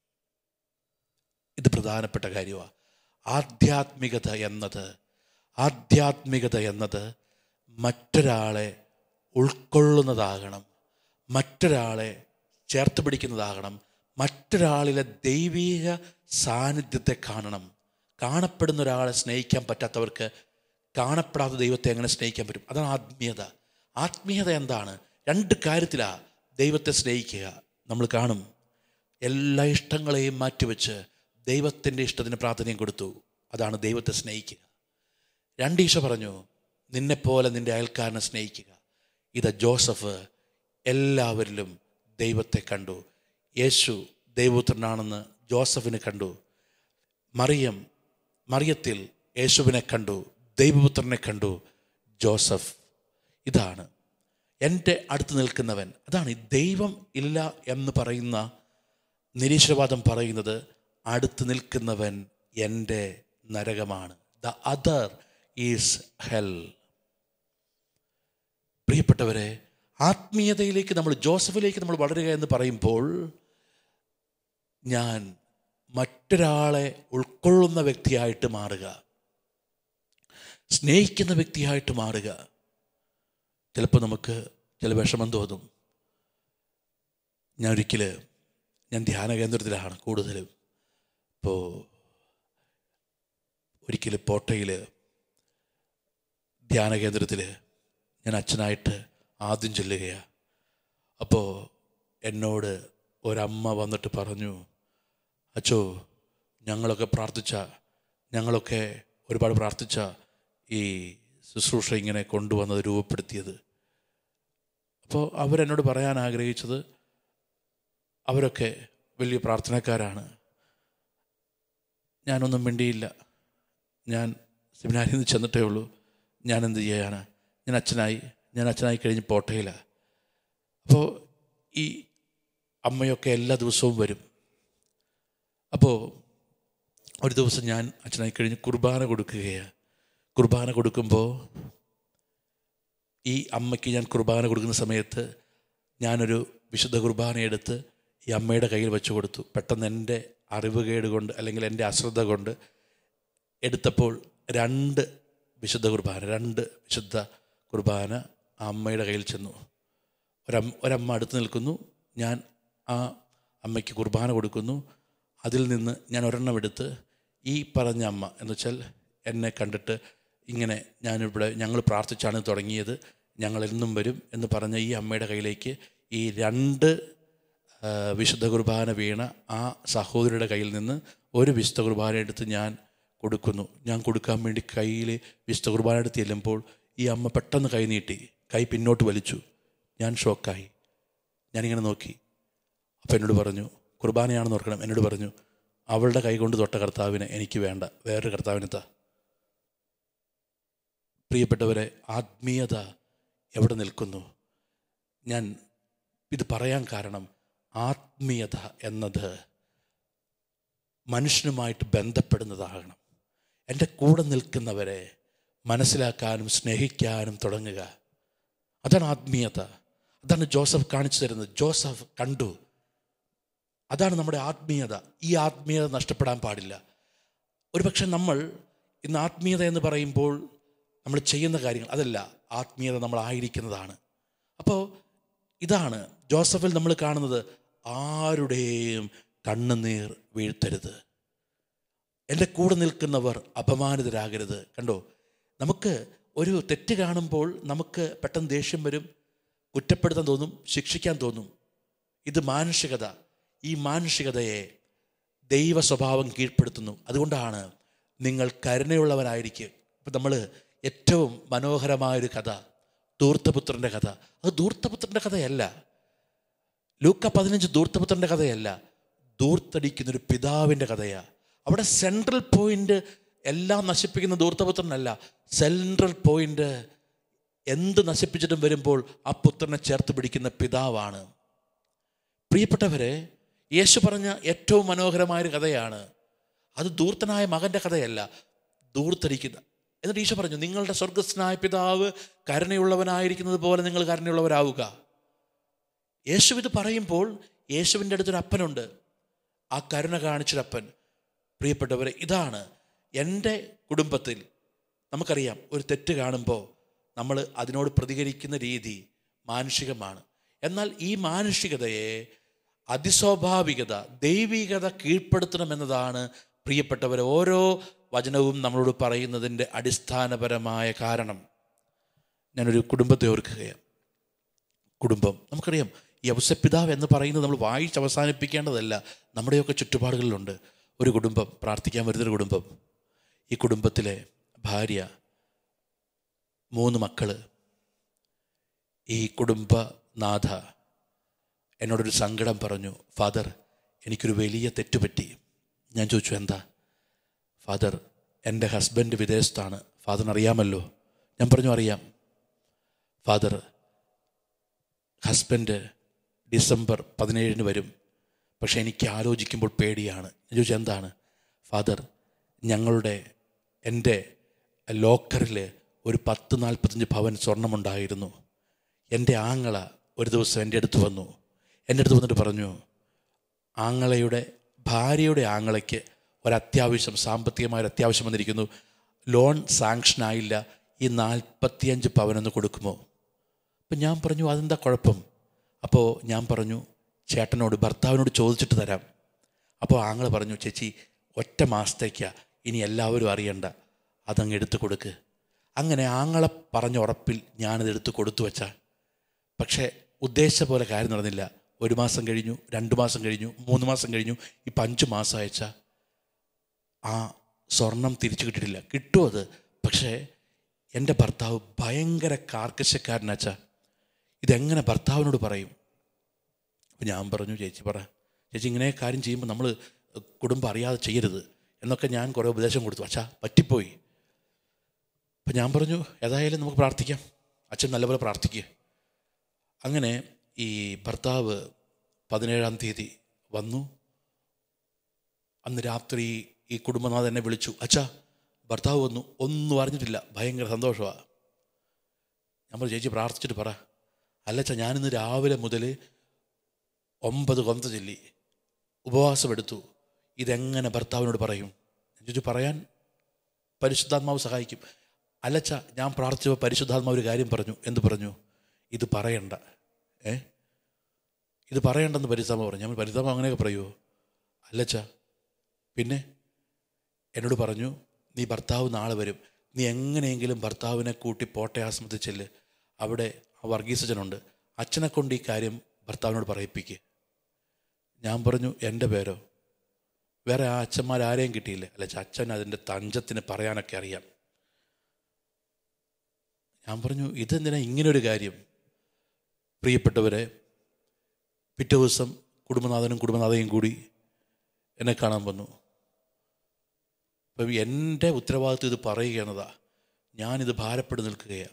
ഇത് പ്രധാനപ്പെട്ട കാര്യമാണ് ആധ്യാത്മികത എന്നത് ആധ്യാത്മികത എന്നത് മറ്റൊരാളെ ഉൾക്കൊള്ളുന്നതാകണം മറ്റൊരാളെ ചേർത്ത് പിടിക്കുന്നതാകണം മറ്റൊരാളിലെ ദൈവീക സാന്നിധ്യത്തെ കാണണം കാണപ്പെടുന്ന ഒരാളെ സ്നേഹിക്കാൻ പറ്റാത്തവർക്ക് കാണപ്പെടാത്ത ദൈവത്തെ എങ്ങനെ സ്നേഹിക്കാൻ പറ്റും അതാണ് ആത്മീയത ആത്മീയത എന്താണ് രണ്ട് കാര്യത്തിലാണ് ദൈവത്തെ സ്നേഹിക്കുക നമ്മൾ കാണും എല്ലാ ഇഷ്ടങ്ങളെയും മാറ്റിവെച്ച് ദൈവത്തിൻ്റെ ഇഷ്ടത്തിന് പ്രാധാന്യം കൊടുത്തു അതാണ് ദൈവത്തെ സ്നേഹിക്കുക രണ്ട് ഈശോ പറഞ്ഞു നിന്നെപ്പോലെ നിൻ്റെ അയൽക്കാരനെ സ്നേഹിക്കുക ഇത് ജോസഫ് എല്ലാവരിലും ദൈവത്തെ കണ്ടു യേശു ദൈവപുത്രനാണെന്ന് ജോസഫിന് കണ്ടു മറിയം മറിയത്തിൽ യേശുവിനെ കണ്ടു ദൈവപുത്രനെ കണ്ടു ജോസഫ് ഇതാണ് എൻ്റെ അടുത്ത് നിൽക്കുന്നവൻ അതാണ് ഈ ദൈവം ഇല്ല എന്ന് പറയുന്ന നിരീശ്വരവാദം പറയുന്നത് അടുത്ത് നിൽക്കുന്നവൻ എൻ്റെ നരകമാണ് ദ അതർ ഈസ് ഹെൽ പ്രിയപ്പെട്ടവരെ ആത്മീയതയിലേക്ക് നമ്മൾ ജോസഫിലേക്ക് നമ്മൾ വളരുക എന്ന് പറയുമ്പോൾ ഞാൻ മറ്റൊരാളെ ഉൾക്കൊള്ളുന്ന വ്യക്തിയായിട്ട് മാറുക സ്നേഹിക്കുന്ന വ്യക്തിയായിട്ട് മാറുക ചിലപ്പോൾ നമുക്ക് ചില വിഷമം തോന്നും ഞാൻ ഒരിക്കൽ ഞാൻ ധ്യാന കേന്ദ്രത്തിലാണ് കൂടുതലും ഇപ്പോൾ ഒരിക്കൽ പോട്ടയിൽ ധ്യാന കേന്ദ്രത്തിൽ ഞാൻ അച്ഛനായിട്ട് ആദ്യം ചെല്ലുകയാണ് അപ്പോൾ എന്നോട് ഒരമ്മ വന്നിട്ട് പറഞ്ഞു അച്ചോ ഞങ്ങളൊക്കെ പ്രാർത്ഥിച്ച ഞങ്ങളൊക്കെ ഒരുപാട് പ്രാർത്ഥിച്ച ഈ ശുശ്രൂഷ ഇങ്ങനെ കൊണ്ടുവന്നത് രൂപപ്പെടുത്തിയത് അപ്പോൾ അവരെന്നോട് പറയാൻ ആഗ്രഹിച്ചത് അവരൊക്കെ വലിയ പ്രാർത്ഥനക്കാരാണ് ഞാനൊന്നും മിണ്ടിയില്ല ഞാൻ സെമിനാരിൽ നിന്ന് ചെന്നിട്ടേ ഉള്ളൂ ഞാൻ എന്ത് ചെയ്യാനാണ് ഞാൻ അച്ഛനായി ഞാൻ അച്ഛനായി കഴിഞ്ഞ് പോട്ടയിലാണ് അപ്പോൾ ഈ അമ്മയൊക്കെ എല്ലാ ദിവസവും വരും അപ്പോൾ ഒരു ദിവസം ഞാൻ അച്ഛനായി കഴിഞ്ഞ് കുർബാന കൊടുക്കുകയാണ് കുർബാന കൊടുക്കുമ്പോൾ ഈ അമ്മയ്ക്ക് ഞാൻ കുർബാന കൊടുക്കുന്ന സമയത്ത് ഞാനൊരു വിശുദ്ധ കുർബാന എടുത്ത് ഈ അമ്മയുടെ കയ്യിൽ വെച്ച് കൊടുത്തു പെട്ടെന്ന് എൻ്റെ അറിവുകേട് കൊണ്ട് അല്ലെങ്കിൽ എൻ്റെ അശ്രദ്ധ കൊണ്ട് എടുത്തപ്പോൾ രണ്ട് വിശുദ്ധ കുർബാന രണ്ട് വിശുദ്ധ കുർബാന ആ അമ്മയുടെ കയ്യിൽ ചെന്നു ഒരമ്മ ഒരമ്മ അടുത്ത് നിൽക്കുന്നു ഞാൻ ആ അമ്മയ്ക്ക് കുർബാന കൊടുക്കുന്നു അതിൽ നിന്ന് ഞാൻ ഒരെണ്ണം എടുത്ത് ഈ പറഞ്ഞ അമ്മ എന്ന് വെച്ചാൽ എന്നെ കണ്ടിട്ട് ഇങ്ങനെ ഞാനിവിടെ ഞങ്ങൾ പ്രാർത്ഥിച്ചാണ് തുടങ്ങിയത് ഞങ്ങൾ എന്നും വരും എന്ന് പറഞ്ഞ ഈ അമ്മയുടെ കയ്യിലേക്ക് ഈ രണ്ട് ആ, വിശുദ്ധ കുർബാന വീണ ആ സഹോദരിയുടെ കയ്യിൽ നിന്ന് ഒരു വിശുദ്ധ കുർബാന എടുത്ത് ഞാൻ കൊടുക്കുന്നു ഞാൻ കൊടുക്കാൻ വേണ്ടി കയ്യിൽ വിശുദ്ധ കുർബാന എടുത്ത് ചെല്ലുമ്പോൾ ഈ അമ്മ പെട്ടെന്ന് കൈ നീട്ടി കൈ പിന്നോട്ട് വലിച്ചു ഞാൻ ഷോക്കായി ഞാനിങ്ങനെ നോക്കി അപ്പോൾ എന്നോട് പറഞ്ഞു കുർബാനയാണെന്ന് ഓർക്കണം എന്നോട് പറഞ്ഞു അവളുടെ കൈ കൊണ്ട് തൊട്ട കർത്താവിനെ എനിക്ക് വേണ്ട വേറൊരു കർത്താവിനെത്താ പ്രിയപ്പെട്ടവരെ ആത്മീയത എവിടെ നിൽക്കുന്നു ഞാൻ ഇത് പറയാൻ കാരണം ആത്മീയത എന്നത് മനുഷ്യനുമായിട്ട് ബന്ധപ്പെടുന്നതാകണം എൻ്റെ കൂടെ നിൽക്കുന്നവരെ മനസ്സിലാക്കാനും സ്നേഹിക്കാനും തുടങ്ങുക അതാണ് ആത്മീയത അതാണ് ജോസഫ് കാണിച്ചു തരുന്നത് ജോസഫ് കണ്ടു അതാണ് നമ്മുടെ ആത്മീയത ഈ ആത്മീയത നഷ്ടപ്പെടാൻ പാടില്ല ഒരുപക്ഷെ നമ്മൾ ഇന്ന് ആത്മീയത എന്ന് പറയുമ്പോൾ നമ്മൾ ചെയ്യുന്ന കാര്യങ്ങൾ അതല്ല ആത്മീയത നമ്മൾ ആയിരിക്കുന്നതാണ് അപ്പോൾ ഇതാണ് ജോസഫിൽ നമ്മൾ കാണുന്നത് ആരുടെയും കണ്ണുനീർ വീഴ്ത്തരുത് എൻ്റെ കൂടെ നിൽക്കുന്നവർ അപമാനിതരാകരുത് കണ്ടോ നമുക്ക് ഒരു തെറ്റ് കാണുമ്പോൾ നമുക്ക് പെട്ടെന്ന് ദേഷ്യം വരും കുറ്റപ്പെടുത്താൻ തോന്നും ശിക്ഷിക്കാൻ തോന്നും ഇത് മാനുഷികത ഈ മാനുഷികതയെ ദൈവ സ്വഭാവം കീഴ്പ്പെടുത്തുന്നു അതുകൊണ്ടാണ് നിങ്ങൾ കരുണയുള്ളവരായിരിക്കുക ഇപ്പം നമ്മൾ ഏറ്റവും മനോഹരമായൊരു കഥ ധൂർത്തപുത്രൻ്റെ കഥ അത് ധൂർത്തപുത്രൻ്റെ കഥയല്ല ലൂക്ക പതിനഞ്ച് ധൂർത്തപുത്രൻ്റെ കഥയല്ല ധൂർത്തടിക്കുന്നൊരു പിതാവിൻ്റെ കഥയാണ് അവിടെ സെൻട്രൽ പോയിന്റ് എല്ലാം നശിപ്പിക്കുന്ന ധൂർത്തപുത്രനല്ല സെൻട്രൽ പോയിന്റ് എന്ത് നശിപ്പിച്ചിട്ടും വരുമ്പോൾ ആ പുത്രനെ ചേർത്ത് പിടിക്കുന്ന പിതാവാണ് പ്രിയപ്പെട്ടവരെ യേശു പറഞ്ഞ ഏറ്റവും മനോഹരമായൊരു കഥയാണ് അത് ധൂർത്തനായ മകൻ്റെ കഥയല്ല ധൂർത്തടിക്കുന്ന എന്നിട്ട് ഈശോ പറഞ്ഞു നിങ്ങളുടെ സ്വർഗസ്നായ പിതാവ് കരുണയുള്ളവനായിരിക്കുന്നത് പോലെ നിങ്ങൾ കരുണയുള്ളവരാവുക യേശു ഇത് പറയുമ്പോൾ യേശുവിൻ്റെ അടുത്തൊരു അപ്പനുണ്ട് ആ കരുണ കാണിച്ചൊരപ്പൻ പ്രിയപ്പെട്ടവരെ ഇതാണ് എൻ്റെ കുടുംബത്തിൽ നമുക്കറിയാം ഒരു തെറ്റ് കാണുമ്പോൾ നമ്മൾ അതിനോട് പ്രതികരിക്കുന്ന രീതി മാനുഷികമാണ് എന്നാൽ ഈ മാനുഷികതയെ അതിസ്വാഭാവികത ദൈവികത കീഴ്പ്പെടുത്തണമെന്നതാണ് പ്രിയപ്പെട്ടവരെ ഓരോ വചനവും നമ്മളോട് പറയുന്നതിൻ്റെ അടിസ്ഥാനപരമായ കാരണം ഞാനൊരു കുടുംബത്തെ ഓർക്കുകയാണ് കുടുംബം നമുക്കറിയാം ഈ ഔസപിതാവ് എന്ന് പറയുന്നത് നമ്മൾ വായിച്ച് അവസാനിപ്പിക്കേണ്ടതല്ല നമ്മുടെയൊക്കെ ചുറ്റുപാടുകളിലുണ്ട് ഒരു കുടുംബം പ്രാർത്ഥിക്കാൻ വരുന്നൊരു കുടുംബം ഈ കുടുംബത്തിലെ ഭാര്യ മൂന്ന് മക്കള് ഈ കുടുംബനാഥ എന്നോടൊരു സങ്കടം പറഞ്ഞു ഫാദർ എനിക്കൊരു വലിയ തെറ്റുപറ്റി ഞാൻ ചോദിച്ചു എന്താ ഫാദർ എൻ്റെ ഹസ്ബൻഡ് വിദേശത്താണ് ഫാദറിന് അറിയാമല്ലോ ഞാൻ പറഞ്ഞു അറിയാം ഫാദർ ഹസ്ബൻഡ് ഡിസംബർ പതിനേഴിന് വരും പക്ഷെ എനിക്ക് ആലോചിക്കുമ്പോൾ പേടിയാണ് ഞാൻ ചോദിച്ചു എന്താണ് ഫാദർ ഞങ്ങളുടെ എൻ്റെ ലോക്കറിൽ ഒരു പത്ത് നാൽപ്പത്തഞ്ച് ഭവൻ സ്വർണമുണ്ടായിരുന്നു എൻ്റെ ആങ്ങള ഒരു ദിവസം എൻ്റെ അടുത്ത് വന്നു എൻ്റെ അടുത്ത് വന്നിട്ട് പറഞ്ഞു ആങ്ങളയുടെ ഭാര്യയുടെ ആങ്ങളയ്ക്ക് ഒരത്യാവശ്യം സാമ്പത്തികമായ ഒരു അത്യാവശ്യം വന്നിരിക്കുന്നു ലോൺ സാങ്ഷൻ ആയില്ല ഈ നാൽപ്പത്തിയഞ്ച് പവനൊന്ന് കൊടുക്കുമോ അപ്പം ഞാൻ പറഞ്ഞു അതെന്താ കുഴപ്പം അപ്പോൾ ഞാൻ പറഞ്ഞു ചേട്ടനോട് ഭർത്താവിനോട് ചോദിച്ചിട്ട് തരാം അപ്പോൾ ആങ്ങള പറഞ്ഞു ചേച്ചി ഒറ്റ മാസത്തേക്കാ ഇനി എല്ലാവരും അറിയണ്ട അതങ്ങ് എടുത്തു കൊടുക്ക് അങ്ങനെ ആങ്ങളെ പറഞ്ഞ ഉറപ്പിൽ ഞാനത് എടുത്ത് കൊടുത്തു വച്ച പക്ഷേ ഉദ്ദേശിച്ച പോലെ കാര്യം നടന്നില്ല ഒരു മാസം കഴിഞ്ഞു രണ്ട് മാസം കഴിഞ്ഞു മൂന്ന് മാസം കഴിഞ്ഞു ഇപ്പം അഞ്ച് മാസം അയച്ച ആ സ്വർണം തിരിച്ചു കിട്ടിയിട്ടില്ല കിട്ടും അത് പക്ഷേ എൻ്റെ ഭർത്താവ് ഭയങ്കര കാർക്കശക്കാരനച്ച ഇതെങ്ങനെ ഭർത്താവിനോട് പറയും അപ്പം ഞാൻ പറഞ്ഞു ചേച്ചി പറ ചേച്ചി ഇങ്ങനെ കാര്യം ചെയ്യുമ്പോൾ നമ്മൾ കുടുംബം അറിയാതെ ചെയ്യരുത് എന്നൊക്കെ ഞാൻ കുറേ ഉപദേശം കൊടുത്തു അച്ഛാ പറ്റിപ്പോയി അപ്പം ഞാൻ പറഞ്ഞു ഏതായാലും നമുക്ക് പ്രാർത്ഥിക്കാം അച്ഛൻ നല്ലപോലെ പ്രാർത്ഥിക്കുക അങ്ങനെ ഈ ഭർത്താവ് പതിനേഴാം തീയതി വന്നു അന്ന് രാത്രി ഈ കുടുംബനാഥൻ എന്നെ വിളിച്ചു അച്ഛാ ഭർത്താവ് വന്നു ഒന്നും അറിഞ്ഞിട്ടില്ല ഭയങ്കര സന്തോഷമാണ് ഞാൻ പറഞ്ഞു ചേച്ചി പ്രാർത്ഥിച്ചിട്ട് പറ അല്ലച്ച ഞാനിന്ന് രാവിലെ മുതൽ ഒമ്പത് കൊന്ത ചൊല്ലി ഉപവാസമെടുത്തു ഇതെങ്ങനെ ഭർത്താവിനോട് പറയും ഞാൻ ചോദിച്ചു പറയാൻ പരിശുദ്ധാത്മാവ് സഹായിക്കും അല്ലച്ച ഞാൻ പ്രാർത്ഥിച്ചപ്പോൾ പരിശുദ്ധാത്മാവ് ഒരു കാര്യം പറഞ്ഞു എന്ത് പറഞ്ഞു ഇത് പറയണ്ട ഏ ഇത് പറയണ്ടെന്ന് പരിശുദ്ധാത്മാവ് പറഞ്ഞു ഞാൻ പരിശുദ്ധാത്മാവ് അങ്ങനെയൊക്കെ പറയുമോ അല്ലച്ച പിന്നെ എന്നോട് പറഞ്ഞു നീ ഭർത്താവ് നാളെ വരും നീ എങ്ങനെയെങ്കിലും ഭർത്താവിനെ കൂട്ടി പോട്ടെ ആശ്രമത്തിൽ ചെല്ല് അവിടെ ആ വർഗീസച്ചനുണ്ട് അച്ഛനെ കൊണ്ട് ഈ കാര്യം ഭർത്താവിനോട് പറയിപ്പിക്കുക ഞാൻ പറഞ്ഞു എൻ്റെ പേരോ വേറെ ആ അച്ഛന്മാരാരെയും കിട്ടിയില്ല അല്ല അച്ഛൻ അതിൻ്റെ തഞ്ചത്തിന് പറയാനൊക്കെ അറിയാം ഞാൻ പറഞ്ഞു ഇതെന്തിനാ ഇങ്ങനൊരു കാര്യം പ്രിയപ്പെട്ടവരെ പിറ്റേ ദിവസം കുടുംബനാഥനും കുടുംബനാഥയും കൂടി എന്നെ കാണാൻ വന്നു അപ്പം എൻ്റെ ഉത്തരവാദിത്വം ഇത് പറയുകയാണതാ ഞാനിത് ഭാരപ്പെട്ട് നിൽക്കുകയാണ്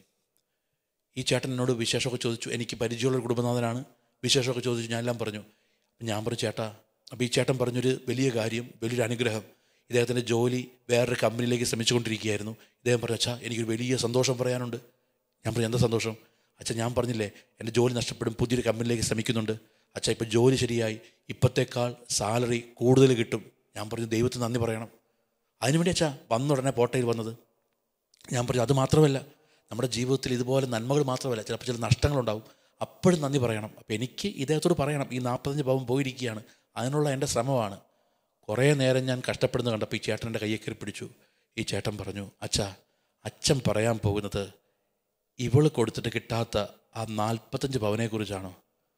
ഈ ചേട്ടൻ എന്നോട് വിശേഷമൊക്കെ ചോദിച്ചു എനിക്ക് പരിചയമുള്ള ഒരു കുടുംബനാഥനാണ് വിശേഷമൊക്കെ ചോദിച്ചു ഞാൻ എല്ലാം പറഞ്ഞു അപ്പം ഞാൻ പറഞ്ഞു ചേട്ടാ അപ്പോൾ ഈ ചേട്ടൻ പറഞ്ഞൊരു വലിയ കാര്യം വലിയൊരു അനുഗ്രഹം ഇദ്ദേഹത്തിൻ്റെ ജോലി വേറൊരു കമ്പനിയിലേക്ക് ശ്രമിച്ചുകൊണ്ടിരിക്കുകയായിരുന്നു ഇദ്ദേഹം പറഞ്ഞു അച്ഛാ എനിക്കൊരു വലിയ സന്തോഷം പറയാനുണ്ട് ഞാൻ പറഞ്ഞു എന്താ സന്തോഷം അച്ഛൻ ഞാൻ പറഞ്ഞില്ലേ എൻ്റെ ജോലി നഷ്ടപ്പെടും പുതിയൊരു കമ്പനിയിലേക്ക് ശ്രമിക്കുന്നുണ്ട് അച്ഛാ ഇപ്പോൾ ജോലി ശരിയായി ഇപ്പോഴത്തേക്കാൾ സാലറി കൂടുതൽ കിട്ടും ഞാൻ പറഞ്ഞു ദൈവത്തിന് നന്ദി പറയണം അതിനുവേണ്ടി അച്ഛാ വന്ന ഉടനെ പോട്ടയിൽ വന്നത് ഞാൻ പറഞ്ഞു അത് മാത്രമല്ല നമ്മുടെ ജീവിതത്തിൽ ഇതുപോലെ നന്മകൾ മാത്രമല്ല ചിലപ്പോൾ ചില നഷ്ടങ്ങളുണ്ടാവും അപ്പോഴും നന്ദി പറയണം അപ്പോൾ എനിക്ക് ഇദ്ദേഹത്തോട് പറയണം ഈ നാൽപ്പത്തഞ്ച് പവൻ പോയിരിക്കുകയാണ് അതിനുള്ള എൻ്റെ ശ്രമമാണ് കുറേ നേരം ഞാൻ കഷ്ടപ്പെടുന്ന കണ്ടപ്പോൾ ഈ ചേട്ടൻ്റെ കയ്യെ കയറി പിടിച്ചു ഈ ചേട്ടൻ പറഞ്ഞു അച്ഛാ അച്ഛൻ പറയാൻ പോകുന്നത് ഇവള് കൊടുത്തിട്ട് കിട്ടാത്ത ആ നാൽപ്പത്തഞ്ച് പവനെക്കുറിച്ചാണോ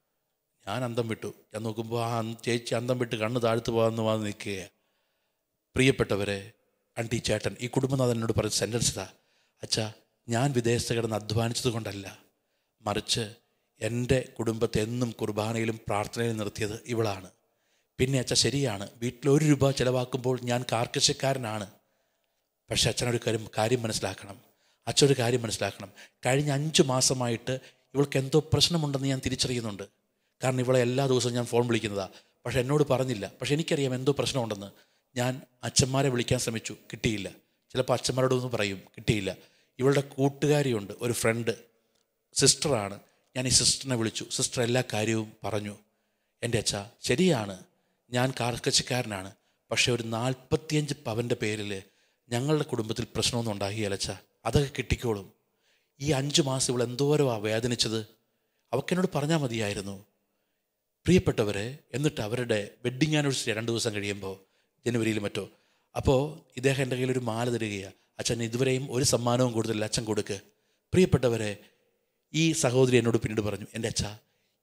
ഞാൻ അന്തം വിട്ടു ഞാൻ നോക്കുമ്പോൾ ആ ചേച്ചി അന്തം വിട്ട് കണ്ണ് താഴ്ത്തു പോകാമെന്ന് വന്ന് നിൽക്കുകയാണ് പ്രിയപ്പെട്ടവരെ അണ്ടി ചേട്ടൻ ഈ കുടുംബനാഥൻ എന്നോട് പറഞ്ഞ സെൻറ്റൻസ് ഇതാ അച്ഛാ ഞാൻ വിദേശത്ത് കിടന്ന് അധ്വാനിച്ചത് കൊണ്ടല്ല മറിച്ച് എൻ്റെ കുടുംബത്തെ എന്നും കുർബാനയിലും പ്രാർത്ഥനയിലും നിർത്തിയത് ഇവളാണ് പിന്നെ അച്ഛ ശരിയാണ് വീട്ടിൽ ഒരു രൂപ ചിലവാക്കുമ്പോൾ ഞാൻ കാർക്കശക്കാരനാണ് പക്ഷെ അച്ഛനൊരു കാര്യം കാര്യം മനസ്സിലാക്കണം അച്ഛനൊരു കാര്യം മനസ്സിലാക്കണം കഴിഞ്ഞ അഞ്ച് മാസമായിട്ട് ഇവൾക്ക് എന്തോ പ്രശ്നമുണ്ടെന്ന് ഞാൻ തിരിച്ചറിയുന്നുണ്ട് കാരണം ഇവളെ എല്ലാ ദിവസവും ഞാൻ ഫോൺ വിളിക്കുന്നതാണ് പക്ഷെ എന്നോട് പറഞ്ഞില്ല പക്ഷെ എനിക്കറിയാം എന്തോ പ്രശ്നമുണ്ടെന്ന് ഞാൻ അച്ഛന്മാരെ വിളിക്കാൻ ശ്രമിച്ചു കിട്ടിയില്ല ചിലപ്പോൾ അച്ഛന്മാരോടൊന്ന് പറയും കിട്ടിയില്ല ഇവളുടെ കൂട്ടുകാരിയുണ്ട് ഒരു ഫ്രണ്ട് സിസ്റ്ററാണ് ഞാൻ ഈ സിസ്റ്ററിനെ വിളിച്ചു സിസ്റ്റർ എല്ലാ കാര്യവും പറഞ്ഞു എൻ്റെ അച്ഛ ശരിയാണ് ഞാൻ കാർക്കച്ചക്കാരനാണ് പക്ഷേ ഒരു നാൽപ്പത്തിയഞ്ച് പവൻ്റെ പേരിൽ ഞങ്ങളുടെ കുടുംബത്തിൽ പ്രശ്നമൊന്നും ഉണ്ടാകിയല്ല അച്ഛ അതൊക്കെ കിട്ടിക്കോളും ഈ അഞ്ച് മാസം ഇവൾ എന്തോരമാണ് വേദനിച്ചത് അവക്കെന്നോട് പറഞ്ഞാൽ മതിയായിരുന്നു പ്രിയപ്പെട്ടവരെ എന്നിട്ട് അവരുടെ വെഡ്ഡിങ് ആനിവേഴ്സറി രണ്ട് ദിവസം കഴിയുമ്പോൾ ജനുവരിയിൽ മറ്റോ അപ്പോൾ ഇദ്ദേഹം എൻ്റെ കയ്യിൽ ഒരു മാല തരികയാണ് അച്ഛൻ ഇതുവരെയും ഒരു സമ്മാനവും കൊടുത്തില്ല അച്ഛൻ കൊടുക്ക് പ്രിയപ്പെട്ടവരെ ഈ സഹോദരി എന്നോട് പിന്നീട് പറഞ്ഞു എൻ്റെ അച്ഛ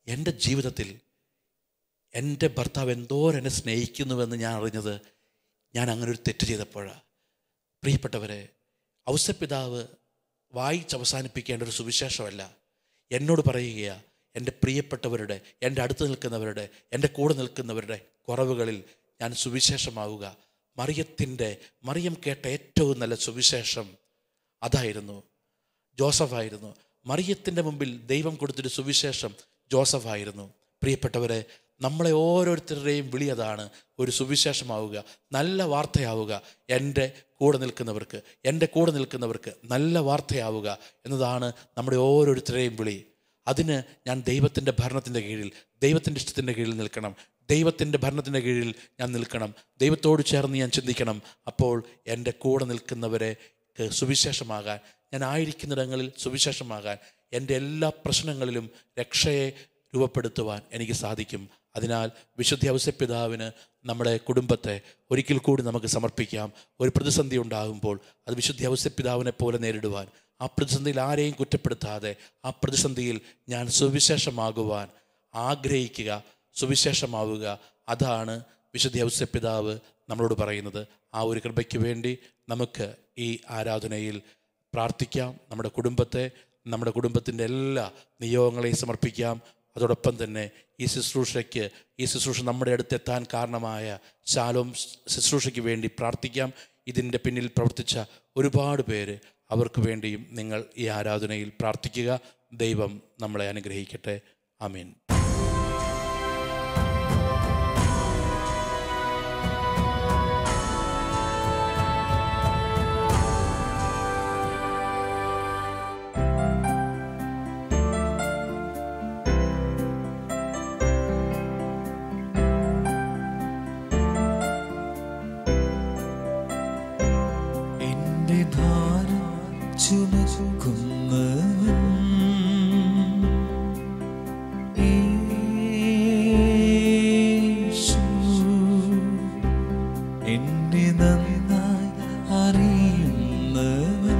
എൻ്റെ ജീവിതത്തിൽ എൻ്റെ ഭർത്താവ് എന്തോരം എന്നെ സ്നേഹിക്കുന്നുവെന്ന് ഞാൻ അറിഞ്ഞത് ഞാൻ അങ്ങനെ ഒരു തെറ്റ് ചെയ്തപ്പോഴാണ് പ്രിയപ്പെട്ടവരെ ഔസപിതാവ് വായിച്ച് അവസാനിപ്പിക്കേണ്ട ഒരു സുവിശേഷമല്ല എന്നോട് പറയുകയാണ് എൻ്റെ പ്രിയപ്പെട്ടവരുടെ എൻ്റെ അടുത്ത് നിൽക്കുന്നവരുടെ എൻ്റെ കൂടെ നിൽക്കുന്നവരുടെ കുറവുകളിൽ ഞാൻ സുവിശേഷമാവുക മറിയത്തിൻ്റെ മറിയം കേട്ട ഏറ്റവും നല്ല സുവിശേഷം അതായിരുന്നു ജോസഫായിരുന്നു മറിയത്തിൻ്റെ മുമ്പിൽ ദൈവം കൊടുത്തൊരു സുവിശേഷം ജോസഫായിരുന്നു പ്രിയപ്പെട്ടവരെ നമ്മളെ ഓരോരുത്തരുടെയും വിളി അതാണ് ഒരു സുവിശേഷമാവുക നല്ല വാർത്തയാവുക എൻ്റെ കൂടെ നിൽക്കുന്നവർക്ക് എൻ്റെ കൂടെ നിൽക്കുന്നവർക്ക് നല്ല വാർത്തയാവുക എന്നതാണ് നമ്മുടെ ഓരോരുത്തരുടെയും വിളി അതിന് ഞാൻ ദൈവത്തിൻ്റെ ഭരണത്തിൻ്റെ കീഴിൽ ദൈവത്തിൻ്റെ ഇഷ്ടത്തിൻ്റെ കീഴിൽ നിൽക്കണം ദൈവത്തിൻ്റെ ഭരണത്തിൻ്റെ കീഴിൽ ഞാൻ നിൽക്കണം ദൈവത്തോട് ചേർന്ന് ഞാൻ ചിന്തിക്കണം അപ്പോൾ എൻ്റെ കൂടെ നിൽക്കുന്നവരെ ക്ക് സുവിശേഷമാകാൻ ഞാൻ ആയിരിക്കുന്നിടങ്ങളിൽ സുവിശേഷമാകാൻ എൻ്റെ എല്ലാ പ്രശ്നങ്ങളിലും രക്ഷയെ രൂപപ്പെടുത്തുവാൻ എനിക്ക് സാധിക്കും അതിനാൽ വിശുദ്ധ ഔസപിതാവിന് നമ്മുടെ കുടുംബത്തെ ഒരിക്കൽ കൂടി നമുക്ക് സമർപ്പിക്കാം ഒരു പ്രതിസന്ധി ഉണ്ടാകുമ്പോൾ അത് വിശുദ്ധ ഔസപിതാവിനെ പോലെ നേരിടുവാൻ ആ പ്രതിസന്ധിയിൽ ആരെയും കുറ്റപ്പെടുത്താതെ ആ പ്രതിസന്ധിയിൽ ഞാൻ സുവിശേഷമാകുവാൻ ആഗ്രഹിക്കുക സുവിശേഷമാവുക അതാണ് വിശുദ്ധ ഔസപിതാവ് നമ്മളോട് പറയുന്നത് ആ ഒരു കൃപയ്ക്ക് വേണ്ടി നമുക്ക് ഈ ആരാധനയിൽ പ്രാർത്ഥിക്കാം നമ്മുടെ കുടുംബത്തെ നമ്മുടെ കുടുംബത്തിൻ്റെ എല്ലാ നിയോഗങ്ങളെയും സമർപ്പിക്കാം അതോടൊപ്പം തന്നെ ഈ ശുശ്രൂഷയ്ക്ക് ഈ ശുശ്രൂഷ നമ്മുടെ അടുത്തെത്താൻ കാരണമായ ശാലോം ശുശ്രൂഷയ്ക്ക് വേണ്ടി പ്രാർത്ഥിക്കാം ഇതിൻ്റെ പിന്നിൽ പ്രവർത്തിച്ച ഒരുപാട് പേര് അവർക്ക് വേണ്ടിയും നിങ്ങൾ ഈ ആരാധനയിൽ പ്രാർത്ഥിക്കുക ദൈവം നമ്മളെ അനുഗ്രഹിക്കട്ടെ ആമീൻ എന്റെ ഭാരം ചുമക്കുന്നവൻ യേശു. എന്നെ നന്നായി അറിയുന്നവൻ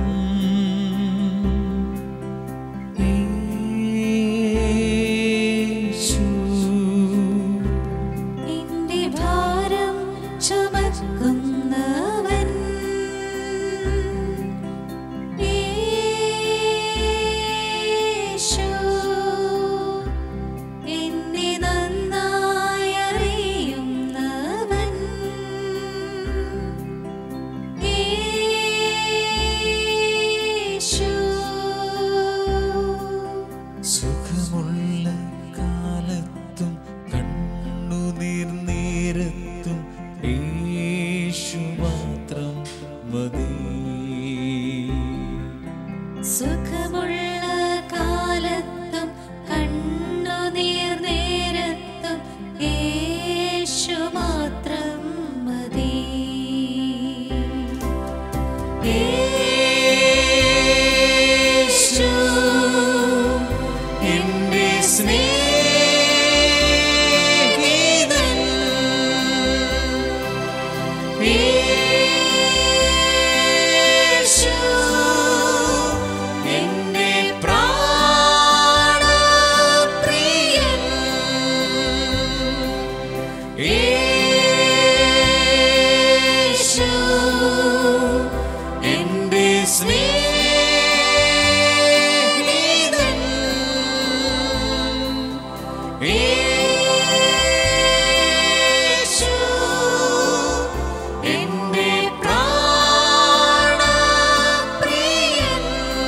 യേശു. എന്റെ ഭാരം ചുമക്കുന്നവൻ യേശു എന്നെ നന്നായി അറിയുന്നവൻ യേശു സുഖമുള്ള കാലത്തും കണ്ണുനീർ നേരത്തും യേശു മാത്രം മതി സുഖമുള്ള കാലത്തും കണ്ണുനീർ നേരത്തും യേശു മാത്രം മതി യേശു എന്റെ സ്നേഹിതൻ യേശു എന്റെ പ്രാണപ്രിയൻ യേശു എന്റെ സ്നേഹിതൻ യേശു എന്റെ പ്രാണപ്രിയൻ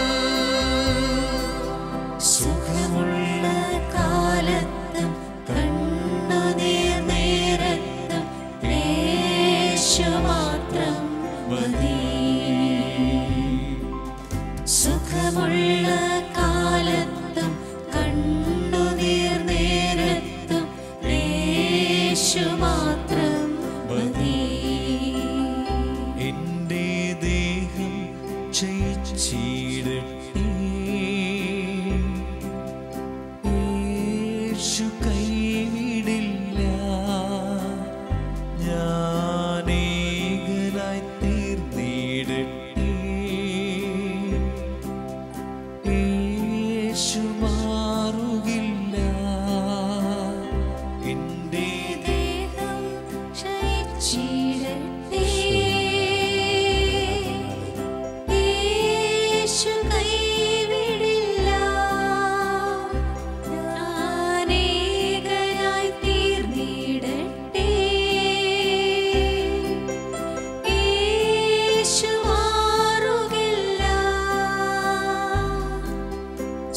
സുഖമുള്ള കാലത്തും കണ്ണുനീർ നേരത്തും യേശു മാത്രം മതി സുഖമുള്ള കാലത്തും കണ്ണുനീർ നേരത്തും യേശു മാത്രം മതി എന്റെ ദേഹം ക്ഷയിച്ചിടട്ടെ യേശു കൈവിടില്ല ഞാനേകനായി തീർന്നിടട്ടെ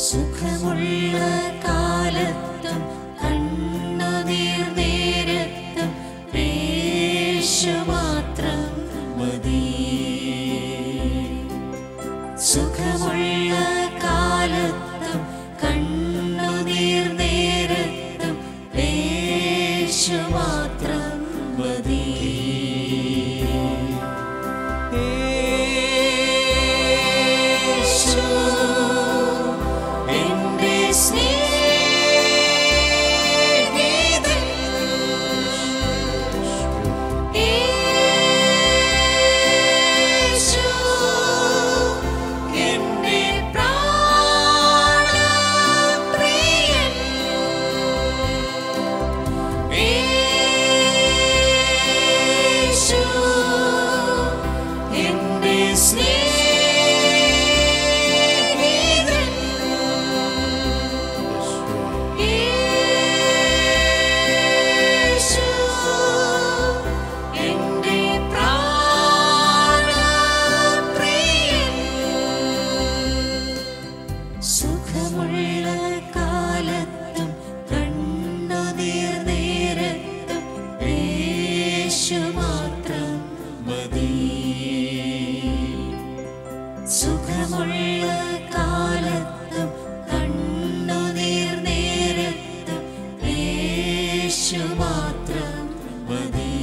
സുഖമുള്ള കാലത്തും കണ്ണുനീർ നേരത്തും യേശു മാത്രം മതി സുഖമുള്ള കാലത്തും കണ്ണുനീർ നേരത്തും യേശു മാത്രം മതി യേശു എന്റെ സ്നേഹിതൻ യേശു എന്റെ പ്രാണപ്രിയൻ യേശു എന്റെ സ്നേഹിതൻ യേശു എന്റെ പ്രാണപ്രിയൻ സുഖമുള്ള കാലത്തും കണ്ണുനീർ നേരത്തും യേശു മാത്രം മതി സുഖമുള്ള കാലത്തും കണ്ണുനീർ നേരത്തും യേശു മാത്രം മതി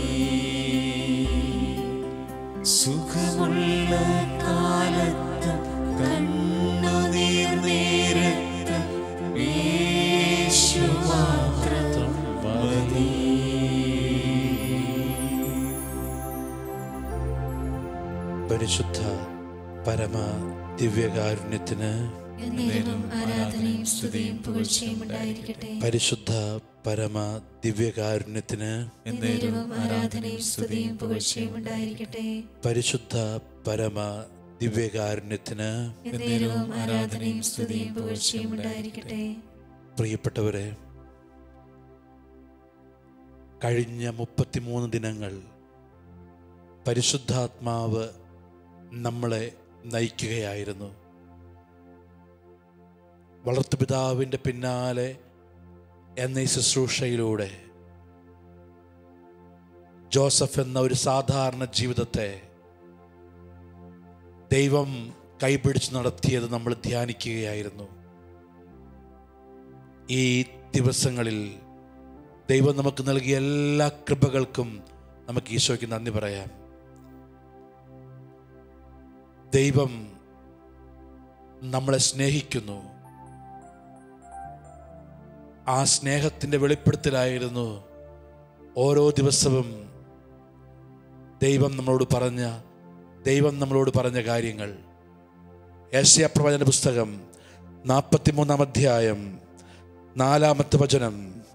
സുഖമുള്ള കാലത്തും കണ്ണുനീർ നേരത്തും യേശു മാത്രം മതി പരിശുദ്ധ പരമ ദിവ്യകാരുണ്യത്തിന് എന്നേരം ആരാധനയും സ്തുതിയും പുകഴ്ചയും ഉണ്ടായിരിക്കട്ടെ പരിശുദ്ധ പരമ ദിവ്യകാരുണ്യത്തിന് എന്നേരവും ആരാധനയും സ്തുതിയും പുകഴ്ചയും ഉണ്ടായിരിക്കട്ടെ പരിശുദ്ധ പരമ ദിവ്യകാരുണ്യത്തിന് എന്നേരവും ആരാധനയും സ്തുതിയും പുകഴ്ചയും ഉണ്ടായിരിക്കട്ടെ പ്രിയപ്പെട്ടവരെ കഴിഞ്ഞ മുപ്പത്തിമൂന്ന് ദിനങ്ങൾ പരിശുദ്ധാത്മാവ് നമ്മളെ നയിക്കുകയായിരുന്നു വളർത്തുപിതാവിൻ്റെ പിന്നാലെ എന്ന ഈ ശുശ്രൂഷയിലൂടെ ജോസഫ് എന്ന ഒരു സാധാരണ ജീവിതത്തെ ദൈവം കൈപിടിച്ച് നടത്തിയത് നമ്മൾ ധ്യാനിക്കുകയായിരുന്നു ഈ ദിവസങ്ങളിൽ ദൈവം നമുക്ക് നൽകിയ എല്ലാ കൃപകൾക്കും നമുക്ക് ഈശോയ്ക്ക് നന്ദി പറയാം ദൈവം നമ്മളെ സ്നേഹിക്കുന്നു ആ സ്നേഹത്തിൻ്റെ വെളിപ്പെടുത്തലായിരുന്നു ഓരോ ദിവസവും ദൈവം നമ്മളോട് പറഞ്ഞ ദൈവം നമ്മളോട് പറഞ്ഞ കാര്യങ്ങൾ ഏഷ്യ പ്രവചന പുസ്തകം നാൽപ്പത്തിമൂന്നാം അധ്യായം നാലാമത്തെ വചനം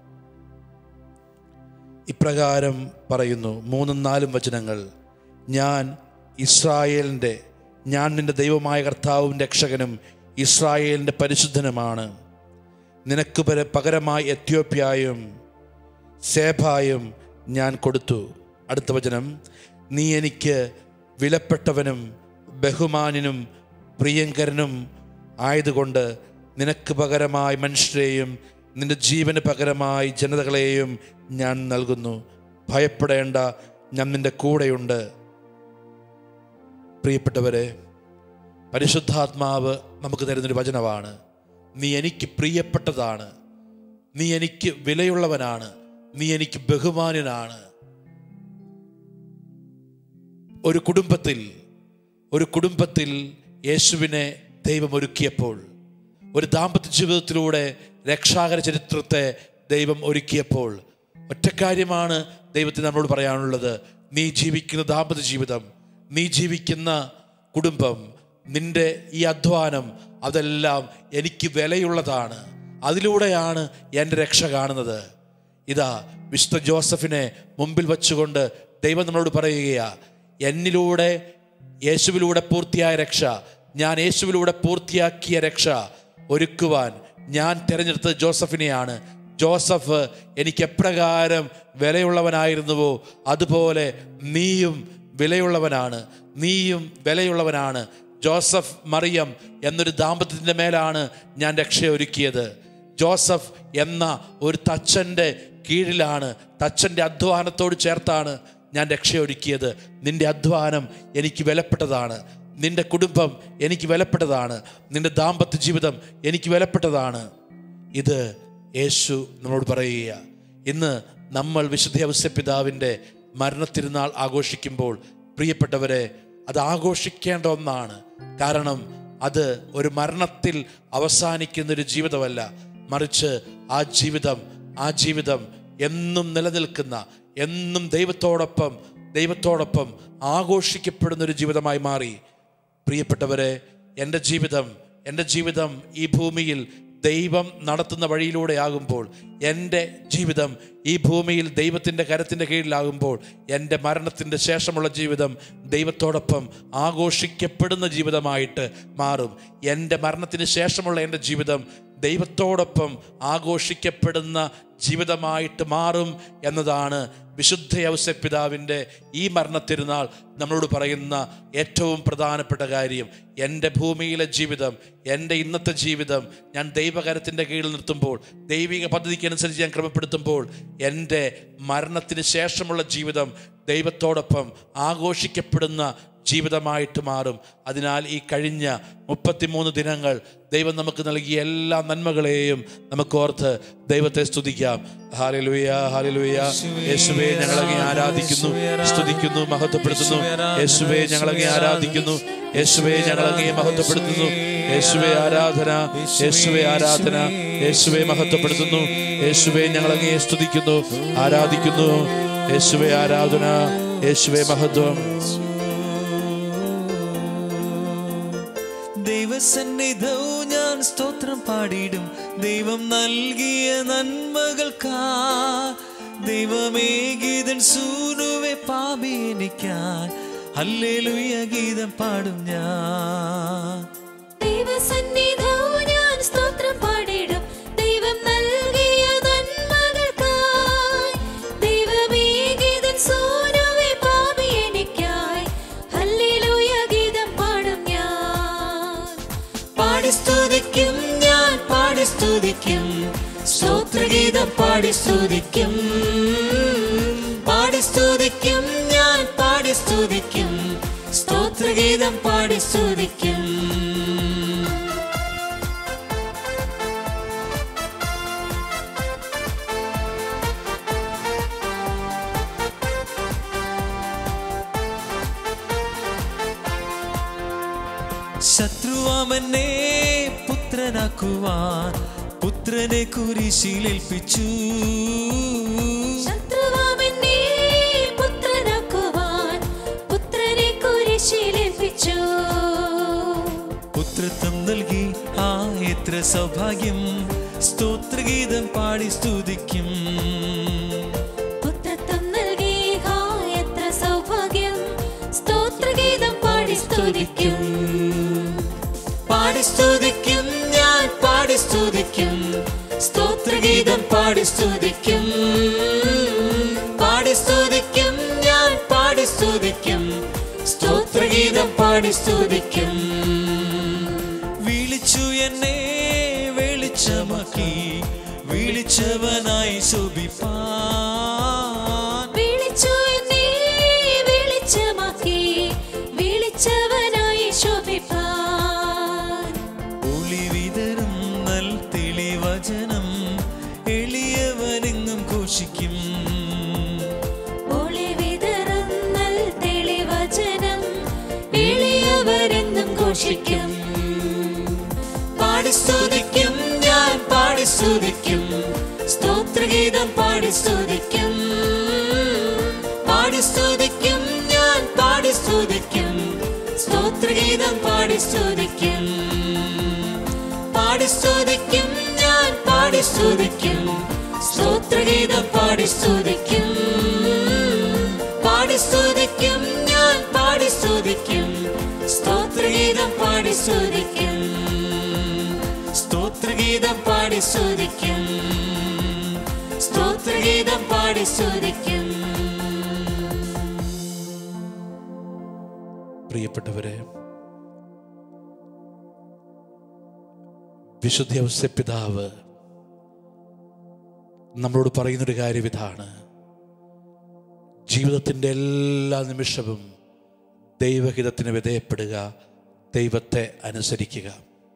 ഇപ്രകാരം പറയുന്നു മൂന്നും നാലും വചനങ്ങൾ ഞാൻ ഇസ്രായേലിൻ്റെ ഞാൻ നിന്റെ ദൈവമായ കർത്താവും രക്ഷകനും ഇസ്രായേലിൻ്റെ പരിശുദ്ധനുമാണ് നിനക്ക് പര- പകരമായി എത്യോപ്യായും സേഭായും ഞാൻ കൊടുത്തു അടുത്ത വചനം നീ എനിക്ക് വിലപ്പെട്ടവനും ബഹുമാനിനും പ്രിയങ്കരനും ആയതുകൊണ്ട് നിനക്ക് പകരമായി മനുഷ്യരെയും നിന്റെ ജീവന് പകരമായി ജനതകളെയും ഞാൻ നൽകുന്നു ഭയപ്പെടേണ്ട ഞാൻ നിന്റെ കൂടെയുണ്ട് പ്രിയപ്പെട്ടവരെ പരിശുദ്ധാത്മാവ് നമുക്ക് തരുന്നൊരു വചനമാണ് നീ എനിക്ക് പ്രിയപ്പെട്ടതാണ് നീ എനിക്ക് വിലയുള്ളവനാണ് നീ എനിക്ക് ബഹുമാനനാണ് ഒരു കുടുംബത്തിൽ ഒരു കുടുംബത്തിൽ യേശുവിനെ ദൈവം ഒരുക്കിയപ്പോൾ ഒരു ദാമ്പത്യ ജീവിതത്തിലൂടെ രക്ഷാകര ചരിത്രത്തെ ദൈവം ഒരുക്കിയപ്പോൾ ഒറ്റക്കാര്യമാണ് ദൈവത്തിന് നമ്മളോട് പറയാനുള്ളത് നീ ജീവിക്കുന്ന ദാമ്പത്യ ജീവിതം നീ ജീവിക്കുന്ന കുടുംബം നിന്റെ ഈ അധ്വാനം അതെല്ലാം എനിക്ക് വിലയുള്ളതാണ് അതിലൂടെയാണ് എൻ്റെ രക്ഷ കാണുന്നത് ഇതാ വിശുദ്ധ ജോസഫിനെ മുമ്പിൽ വച്ചുകൊണ്ട് ദൈവം നമ്മളോട് പറയുകയാ എന്നിലൂടെ യേശുവിലൂടെ പൂർത്തിയായ രക്ഷ ഞാൻ യേശുവിലൂടെ പൂർത്തിയാക്കിയ രക്ഷ ഒരുക്കുവാൻ ഞാൻ തിരഞ്ഞെടുത്തത് ജോസഫിനെയാണ് ജോസഫ് എനിക്ക് എപ്രകാരം വിലയുള്ളവനായിരുന്നുവോ അതുപോലെ നീയും വിലയുള്ളവനാണ് നീയും വിലയുള്ളവനാണ് ജോസഫ് മറിയം എന്നൊരു ദാമ്പത്യത്തിൻ്റെ മേലാണ് ഞാൻ രക്ഷയൊരുക്കിയത് ജോസഫ് എന്ന ഒരു തച്ചൻ്റെ കീഴിലാണ് തച്ചൻ്റെ അധ്വാനത്തോട് ചേർത്താണ് ഞാൻ രക്ഷയൊരുക്കിയത് നിന്റെ അധ്വാനം എനിക്ക് വിലപ്പെട്ടതാണ് നിന്റെ കുടുംബം എനിക്ക് വിലപ്പെട്ടതാണ് നിന്റെ ദാമ്പത്യ ജീവിതം എനിക്ക് വിലപ്പെട്ടതാണ് ഇത് യേശു നമ്മളോട് പറയുക ഇന്ന് നമ്മൾ വിശുദ്ധ ഔസ്യപിതാവിൻ്റെ മരണത്തിരുന്നാൾ ആഘോഷിക്കുമ്പോൾ പ്രിയപ്പെട്ടവരെ അത് ആഘോഷിക്കേണ്ട ഒന്നാണ് കാരണം അത് ഒരു മരണത്തിൽ അവസാനിക്കുന്ന ഒരു ജീവിതമല്ല മറിച്ച് ആ ജീവിതം ആ ജീവിതം എന്നും നിലനിൽക്കുന്ന എന്നും ദൈവത്തോടൊപ്പം ദൈവത്തോടൊപ്പം ആഘോഷിക്കപ്പെടുന്ന ഒരു ജീവിതമായി മാറി പ്രിയപ്പെട്ടവരെ എൻ്റെ ജീവിതം എൻ്റെ ജീവിതം ഈ ഭൂമിയിൽ ദൈവം നടത്തുന്ന വഴിയിലൂടെ ആകുമ്പോൾ എൻ്റെ ജീവിതം ഈ ഭൂമിയിൽ ദൈവത്തിൻ്റെ കരത്തിൻ്റെ കീഴിലാകുമ്പോൾ എൻ്റെ മരണത്തിൻ്റെ ശേഷമുള്ള ജീവിതം ദൈവത്തോടൊപ്പം ആഘോഷിക്കപ്പെടുന്ന ജീവിതമായിട്ട് മാറും എൻ്റെ മരണത്തിന് ശേഷമുള്ള എൻ്റെ ജീവിതം ദൈവത്തോടൊപ്പം ആഘോഷിക്കപ്പെടുന്ന ജീവിതമായിട്ട് മാറും എന്നതാണ് വിശുദ്ധ ഔസപിതാവിൻ്റെ ഈ മരണത്തിരുന്നാൾ നമ്മളോട് പറയുന്ന ഏറ്റവും പ്രധാനപ്പെട്ട കാര്യം എൻ്റെ ഭൂമിയിലെ ജീവിതം എൻ്റെ ഇന്നത്തെ ജീവിതം ഞാൻ ദൈവകരത്തിൻ്റെ കീഴിൽ നിർത്തുമ്പോൾ ദൈവിക പദ്ധതിക്കനുസരിച്ച് ഞാൻ ക്രമപ്പെടുത്തുമ്പോൾ എൻ്റെ മരണത്തിന് ശേഷമുള്ള ജീവിതം ദൈവത്തോടൊപ്പം ആഘോഷിക്കപ്പെടുന്ന ജീവിതമായിട്ട് മാറും അതിനാൽ ഈ കഴിഞ്ഞ മുപ്പത്തിമൂന്ന് ദിനങ്ങൾ ദൈവം നമുക്ക് നൽകിയ എല്ലാ നന്മകളെയും നമുക്ക് ഓർത്ത് ദൈവത്തെ സ്തുതിക്കാം ഹാലലുയ ഹാലലുയ യേശുവെ ഞങ്ങളങ്ങെ ആരാധിക്കുന്നു സ്തുതിക്കുന്നു മഹത്വപ്പെടുത്തുന്നു യേശുവെ ഞങ്ങളങ്ങെ ആരാധിക്കുന്നു യേശുവെ ഞങ്ങളങ്ങെ മഹത്വപ്പെടുത്തുന്നു യേശുവെ ആരാധന യേശുവെ ആരാധന യേശുവെ മഹത്വപ്പെടുത്തുന്നു യേശുവെ ഞങ്ങളങ്ങെ സ്തുതിക്കുന്നു ആരാധിക്കുന്നു യേശുവെ ആരാധന യേശുവെ മഹത്വം ദൈവസന്നിധവും ഞാൻ സ്തോത്രം പാടിയിടും ദൈവം നൽകിയ നന്മകൾക്കാ ദൈവമേ ഗീതൻ സൂനുവെ പാപി എനിക്കാൻ ഹല്ലേലൂയ ഗീതം പാടും ഞാൻ ദൈവസന്നിധവും ഞാൻ സ്തോത്രം പാടിടും ദൈവം നൽകിയ നന്മകൾക്കായി ദൈവമേ ഗീതം സൂനുവേ പാപി എനിക്കായി ഹല്ലേലൂയ ഗീതം പാടും ഞാൻ പാടി സ്തുതിക്കും ഞാൻ പാടി സ്തുതിക്കും സ്തോത്രഗീതം പാടി സ്തുതിക്കും പാടി സ്തുതിക്കും ഞാൻ പാടി സ്തുതിക്കും സ്തോത്രഗീതം പാടി സ്തുതിക്കും ശത്രുവാമനെ പുത്രനാക്കുവാൻ പുത്രനെ കുരിശിലേൽപ്പിച്ചു ശത്രുവാമെന്നെ പുത്രനാക്കുവാൻ പുത്രനെ കുരിശിലേൽപ്പിച്ചു പുത്രത്വം നൽകി ആ എത്ര സൗഭാഗ്യം സ്തോത്രഗീതം പാടി സ്തുതിക്കും പുത്രത്വം നൽകി ഹാ എത്ര സൗഭാഗ്യം സ്തോത്രഗീതം പാടി സ്തുതിക്കും പാടി സ്തുതിക്കും ഞാൻ പാടി സ്തുതിക്കും സ്തോത്രഗീതം പാടി സ്തുതിക്കും പാടി സ്തുതിക്കും ഞാൻ പാടി സ്തുതിക്കും സ്തോത്രഗീതം പാടി സ്തുതിക്കും വിളിച്ചു എന്നെ വെളിച്ചമാക്കി വിളിച്ചവനായി ശോഭിപ്പാൻ വിളിച്ചു എന്നെ വെളിച്ചമാക്കി വിളിച്ചവനായി ശോഭിപ്പാൻ ഒളി വിതരും നൽ തെളിവചനം എളിയവനെങ്ങും ഘോഷിക്കും ഒളി വിതറുന്നൽ തെളിവചനം എളിയവരെന്നും ഘോഷിക്കും പാടി സ്തുതിക്കും ഞാൻ പാടി സ്തുതിക്കും സ്തോത്രഗീതം പാടി സ്തുതിക്കും പാടി സ്തുതിക്കും ഞാൻ പാടി സ്തുതിക്കും സ്തോത്രഗീതം പാടി സ്തുതിക്കും പാടി സ്തുതിക്കും ഞാൻ പാടി സ്തുതിക്കും സ്തോത്രഗീതം പാടി സ്തുതിക്കും പാടി സ്തുതിക്കും ഞാൻ പാടി സ്തുതിക്കും സ്തോത്രഗീതം പാടി സ്തുതിക്കും സ്തോത്രഗീതം പാടി സ്തുതിക്കും സ്തോത്രഗീതം പാടി സ്തുതിക്കും പ്രിയപ്പെട്ടവരെ വിശുദ്ധ ഔസപിതാവ് നമ്മളോട് പറയുന്നൊരു കാര്യം ഇതാണ് ജീവിതത്തിൻ്റെ എല്ലാ നിമിഷവും ദൈവഹിതത്തിന് വിധേയപ്പെടുക ദൈവത്തെ അനുസരിക്കുക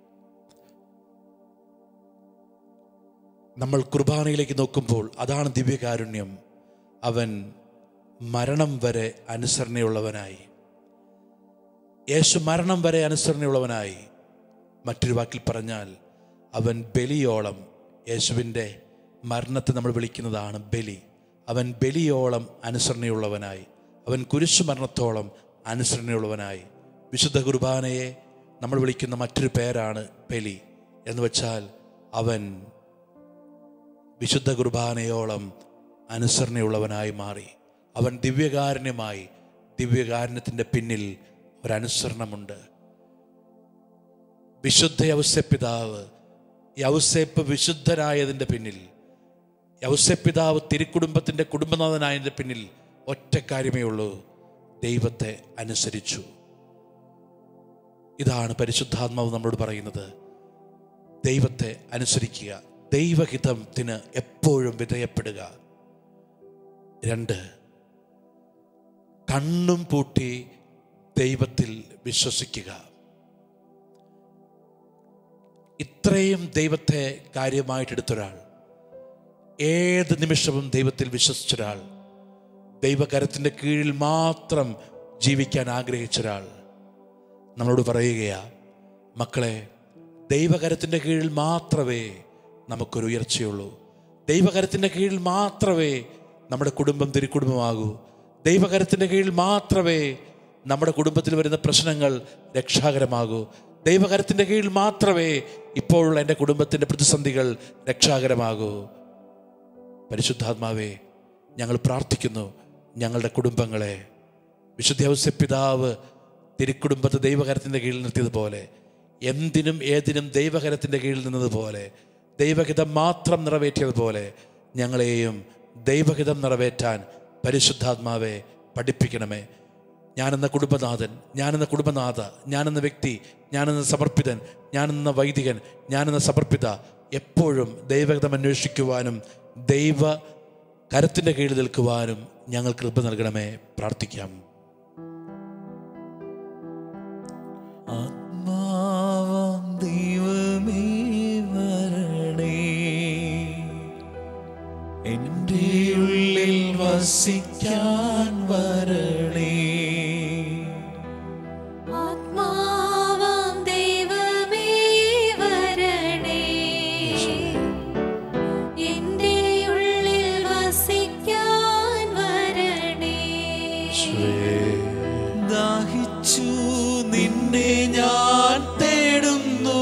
നമ്മൾ കുർബാനയിലേക്ക് നോക്കുമ്പോൾ അതാണ് ദിവ്യകാരുണ്യം അവൻ മരണം വരെ അനുസരണയുള്ളവനായി യേശു മരണം വരെ അനുസരണയുള്ളവനായി മറ്റൊരു വാക്കിൽ പറഞ്ഞാൽ അവൻ ബലിയോളം യേശുവിൻ്റെ മരണത്തെ നമ്മൾ വിളിക്കുന്നതാണ് ബലി അവൻ ബലിയോളം അനുസരണയുള്ളവനായി അവൻ കുരിശു മരണത്തോളം അനുസരണയുള്ളവനായി വിശുദ്ധ കുർബാനയെ നമ്മൾ വിളിക്കുന്ന മറ്റൊരു പേരാണ് ബലി എന്ന് വെച്ചാൽ അവൻ വിശുദ്ധ കുർബാനയോളം അനുസരണയുള്ളവനായി മാറി അവൻ ദിവ്യകാരുണ്യമായി ദിവ്യകാരുണ്യത്തിൻ്റെ പിന്നിൽ ഒരനുസരണമുണ്ട് വിശുദ്ധ യൗസപിതാവ് യൗസേപ്പ് വിശുദ്ധനായതിൻ്റെ പിന്നിൽ യൗസപിതാവ് തിരുക്കുടുംബത്തിൻ്റെ കുടുംബനാഥനായതിൻ്റെ പിന്നിൽ ഒറ്റ കാര്യമേ ഉള്ളൂ ദൈവത്തെ അനുസരിച്ചു ഇതാണ് പരിശുദ്ധാത്മാവ് നമ്മളോട് പറയുന്നത് ദൈവത്തെ അനുസരിക്കുക ദൈവഹിതത്തിന് എപ്പോഴും വിധേയപ്പെടുക രണ്ട് കണ്ണും പൂട്ടി ദൈവത്തിൽ വിശ്വസിക്കുക ഇത്രയും ദൈവത്തെ കാര്യമായിട്ടെടുത്തൊരാൾ ഏത് നിമിഷവും ദൈവത്തിൽ വിശ്വസിച്ചൊരാൾ ദൈവകരത്തിൻ്റെ കീഴിൽ മാത്രം ജീവിക്കാൻ ആഗ്രഹിച്ചൊരാൾ നമ്മളോട് പറയുകയാ മക്കളെ ദൈവകരത്തിൻ്റെ കീഴിൽ മാത്രമേ നമുക്കൊരു ഉയർച്ചയുള്ളൂ ദൈവകരത്തിൻ്റെ കീഴിൽ മാത്രമേ നമ്മുടെ കുടുംബം തിരുക്കുടുംബമാകൂ ദൈവകരത്തിൻ്റെ കീഴിൽ മാത്രമേ നമ്മുടെ കുടുംബത്തിൽ വരുന്ന പ്രശ്നങ്ങൾ രക്ഷാകരമാകൂ ദൈവകരത്തിൻ്റെ കീഴിൽ മാത്രമേ ഇപ്പോഴുള്ള എൻ്റെ കുടുംബത്തിൻ്റെ പ്രതിസന്ധികൾ രക്ഷാകരമാകൂ പരിശുദ്ധാത്മാവേ ഞങ്ങൾ പ്രാർത്ഥിക്കുന്നു ഞങ്ങളുടെ കുടുംബങ്ങളെ വിശുദ്ധ പിതാവ് തിരുക്കുടുംബത്തെ ദൈവകരത്തിൻ്റെ കീഴിൽ നിർത്തിയതുപോലെ എന്തിനും ഏതിനും ദൈവകരത്തിൻ്റെ കീഴിൽ നിന്നതുപോലെ ദൈവഹിതം മാത്രം നിറവേറ്റിയതുപോലെ ഞങ്ങളെയും ദൈവഹിതം നിറവേറ്റാൻ പരിശുദ്ധാത്മാവെ പഠിപ്പിക്കണമേ ഞാനെന്ന കുടുംബനാഥൻ ഞാനെന്ന കുടുംബനാഥ ഞാനെന്ന വ്യക്തി ഞാനെന്ന സമർപ്പിതൻ ഞാനെന്ന വൈദികൻ ഞാനെന്ന സമർപ്പിത എപ്പോഴും ദൈവഹിതം അന്വേഷിക്കുവാനും ദൈവ കരത്തിൻ്റെ കീഴിൽ നിൽക്കുവാനും ഞങ്ങൾ കൃപ നൽകണമേ പ്രാർത്ഥിക്കാം ആത്മാവാം ദൈവമേ വരണേ എൻ്റെ ഉള്ളിൽ വസിക്കാൻ വരണേ ആത്മാവാം ദൈവമേ വരണേ എൻ്റെ ഉള്ളിൽ വസിക്കാൻ വരണേ ദാഹിച്ചു നിന്നെ ഞാൻ തേടുന്നു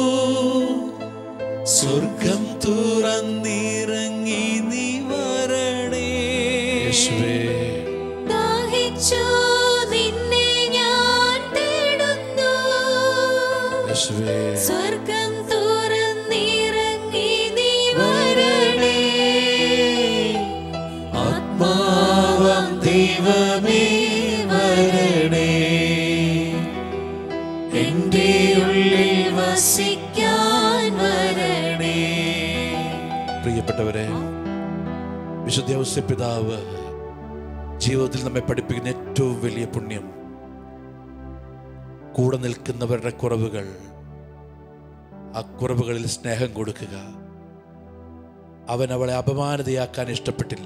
സ്വർഗം തുറന്നിറങ്ങി നീ വരണേ യേശുവേ ദാഹിച്ചു നിന്നെ ഞാൻ തേടുന്നു യേശുവേ സ്വർഗം തുറന്നിറങ്ങി നീ വരണേ ആത്മാവാം ദൈവമേ വരണേ എൻ്റെ ഉള്ളിൽ വസിക്കാൻ വരണേ പ്രിയപ്പെട്ടവരെ വിശുദ്ധ പിതാവ് ജീവിതത്തിൽ നമ്മെ പഠിപ്പിക്കുന്ന ഏറ്റവും വലിയ പുണ്യം കൂടെ നിൽക്കുന്നവരുടെ കുറവുകൾ ആ കുറവുകളിൽ സ്നേഹം കൊടുക്കുക അവൻ അവളെ അപമാനതയാക്കാൻ ഇഷ്ടപ്പെട്ടില്ല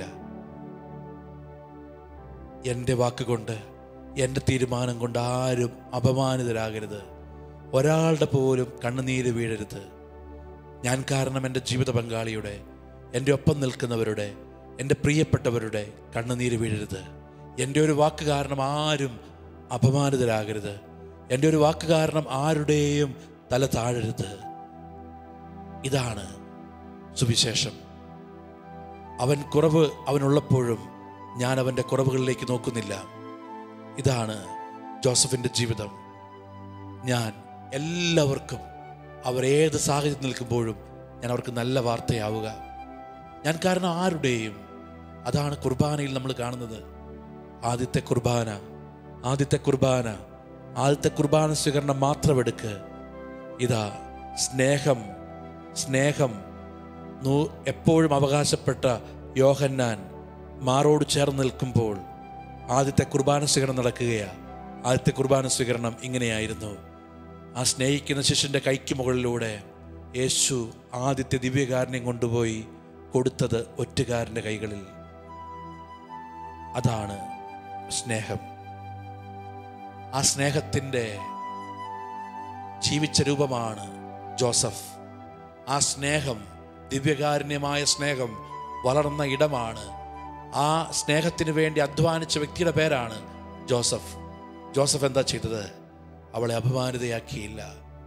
എൻ്റെ വാക്കുകൊണ്ട് എൻ്റെ തീരുമാനം കൊണ്ട് ആരും അപമാനിതരാകരുത് ഒരാളുടെ പോലും കണ്ണുനീര് വീഴരുത് ഞാൻ കാരണം എൻ്റെ ജീവിത പങ്കാളിയുടെ എൻ്റെ ഒപ്പം നിൽക്കുന്നവരുടെ എൻ്റെ പ്രിയപ്പെട്ടവരുടെ കണ്ണുനീര് വീഴരുത് എൻ്റെ ഒരു വാക്ക് കാരണം ആരും അപമാനിതരാകരുത് എൻ്റെ ഒരു വാക്ക് കാരണം ആരുടെയും തല താഴരുത് ഇതാണ് സുവിശേഷം അവൻ കുറവ് അവനുള്ളപ്പോഴും ഞാൻ അവൻ്റെ കുറവുകളിലേക്ക് നോക്കുന്നില്ല ഇതാണ് ജോസഫിൻ്റെ ജീവിതം ഞാൻ എല്ലാവർക്കും അവർ ഏത് സാഹചര്യത്തിൽ നിൽക്കുമ്പോഴും ഞാൻ അവർക്ക് നല്ല വാർത്തയാവുക ഞാൻ കാരണം ആരുടെയും അതാണ് കുർബാനയിൽ നമ്മൾ കാണുന്നത് ആദ്യത്തെ കുർബാന ആദ്യത്തെ കുർബാന ആദ്യത്തെ കുർബാന സ്വീകരണം മാത്രം എടുക്ക് ഇതാ സ്നേഹം സ്നേഹം നൂ എപ്പോഴും അവകാശപ്പെട്ട യോഹന്നാൻ മാറോട് ചേർന്ന് നിൽക്കുമ്പോൾ ആദ്യത്തെ കുർബാന സ്വീകരണം നടക്കുകയാണ് ആദ്യത്തെ കുർബാന സ്വീകരണം ഇങ്ങനെയായിരുന്നു ആ സ്നേഹിക്കുന്ന ശിഷ്യൻ്റെ കൈക്ക് മുകളിലൂടെ യേശു ആദ്യത്തെ ദിവ്യകാരനെ കൊണ്ടുപോയി കൊടുത്തത് ഒറ്റുകാരൻ്റെ കൈകളിൽ അതാണ് സ്നേഹം ആ സ്നേഹത്തിൻ്റെ ജീവിച്ച രൂപമാണ് ജോസഫ് ആ സ്നേഹം ദിവ്യകാരുണ്യമായ സ്നേഹം വളർന്ന ഇടമാണ് ആ സ്നേഹത്തിന് വേണ്ടി അധ്വാനിച്ച വ്യക്തിയുടെ പേരാണ് ജോസഫ് ജോസഫ് എന്താ ചെയ്തത് അവളെ അപമാനിതയാക്കിയില്ല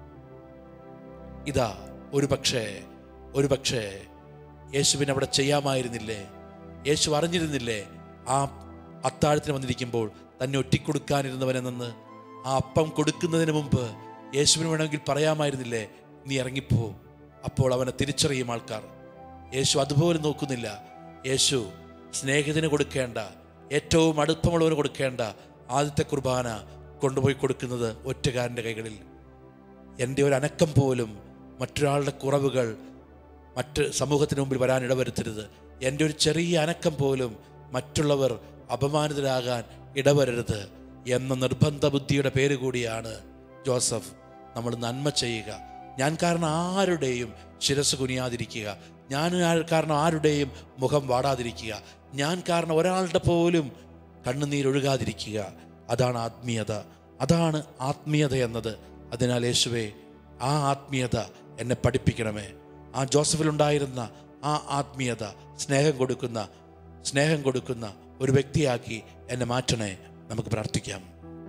ഇതാ ഒരു പക്ഷേ ഒരു പക്ഷേ യേശുവിന് അവിടെ ചെയ്യാമായിരുന്നില്ലേ യേശു അറിഞ്ഞിരുന്നില്ലേ ആ അത്താഴത്തിന് വന്നിരിക്കുമ്പോൾ തന്നെ ഒറ്റിക്കൊടുക്കാനിരുന്നവനെന്ന് ആ അപ്പം കൊടുക്കുന്നതിന് മുമ്പ് യേശുവിന് വേണമെങ്കിൽ പറയാമായിരുന്നില്ലേ നീ ഇറങ്ങിപ്പോ അപ്പോൾ അവനെ തിരിച്ചറിയും ആൾക്കാർ യേശു അതുപോലെ നോക്കുന്നില്ല യേശു സ്നേഹിതന് കൊടുക്കേണ്ട ഏറ്റവും അടുപ്പമുള്ളവന് കൊടുക്കേണ്ട ആദ്യത്തെ കുർബാന കൊണ്ടുപോയി കൊടുക്കുന്നത് ഒറ്റക്കാരൻ്റെ കൈകളിൽ എൻ്റെ ഒരു അനക്കം പോലും മറ്റൊരാളുടെ കുറവുകൾ മറ്റ് സമൂഹത്തിന് മുമ്പിൽ വരാൻ ഇടവരുത്തരുത് എൻ്റെ ഒരു ചെറിയ അനക്കം പോലും മറ്റുള്ളവർ അപമാനിതരാകാൻ ഇടവരരുത് എന്ന നിർബന്ധ ബുദ്ധിയുടെ പേര് കൂടിയാണ് ജോസഫ് നമ്മൾ നന്മ ചെയ്യുക ഞാൻ കാരണം ആരുടെയും ശിരസ് കുനിയാതിരിക്കുക ഞാൻ ആ- കാരണം ആരുടെയും മുഖം വാടാതിരിക്കുക ഞാൻ കാരണം ഒരാളുടെ പോലും കണ്ണുനീരൊഴുകാതിരിക്കുക അതാണ് ആത്മീയത അതാണ് ആത്മീയത എന്നത് അതിനാൽ യേശുവേ ആ ആത്മീയത എന്നെ പഠിപ്പിക്കണമേ ആ ജോസഫിലുണ്ടായിരുന്ന ആ ആത്മീയത സ്നേഹം കൊടുക്കുന്ന സ്നേഹം കൊടുക്കുന്ന ഒരു വ്യക്തിയാക്കി എന്നെ മാറ്റണേ നമുക്ക് പ്രാർത്ഥിക്കാം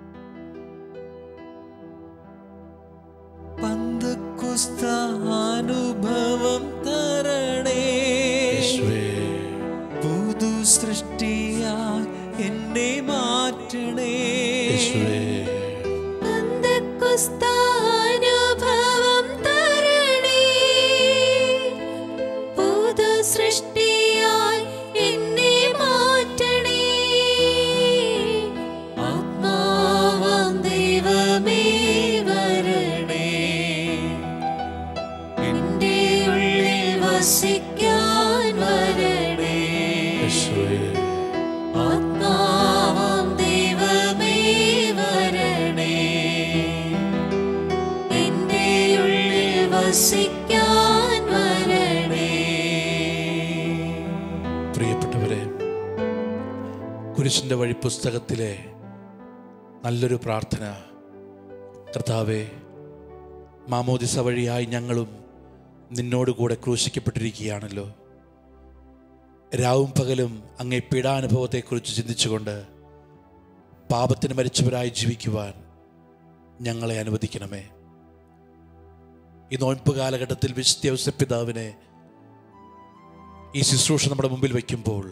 പന്തക്കുസ്ത അനുഭവം തരണേ യേശുവേ പുതു സൃഷ്ടിയായി എന്നെ മാറ്റണേ യേശുവേ അന്തഃകുസ്താനുഭവം തരണേ പുതു സൃഷ്ടിയായി എന്നെ മാറ്റണേ ആത്മാവാം ദൈവമേ വരണേ എൻ്റെ ഉള്ളിൽ വസിക്കാൻ വരണേ യേശുവേ ആത്മാവാം ദൈവമേ വരണേ എൻ്റെ ഉള്ളിൽ വസിക്കാൻ വരണേ പ്രിയപ്പെട്ടവരെ കുരിശിൻ്റെ വഴി പുസ്തകത്തിലെ നല്ലൊരു പ്രാർത്ഥന കർത്താവെ മാമോദിസ വഴിയായി ഞങ്ങളും നിന്നോടുകൂടെ ക്രൂശിക്കപ്പെട്ടിരിക്കുകയാണല്ലോ രാവും പകലും അങ്ങേ പീഡാനുഭവത്തെക്കുറിച്ച് ചിന്തിച്ചുകൊണ്ട് പാപത്തിന് മരിച്ചവരായി ജീവിക്കുവാൻ ഞങ്ങളെ അനുവദിക്കണമേ ഈ നോൻപ് കാലഘട്ടത്തിൽ വിശുദ്ധ ഔസപിതാവിനെ ഈ ശുശ്രൂഷ നമ്മുടെ മുമ്പിൽ വയ്ക്കുമ്പോൾ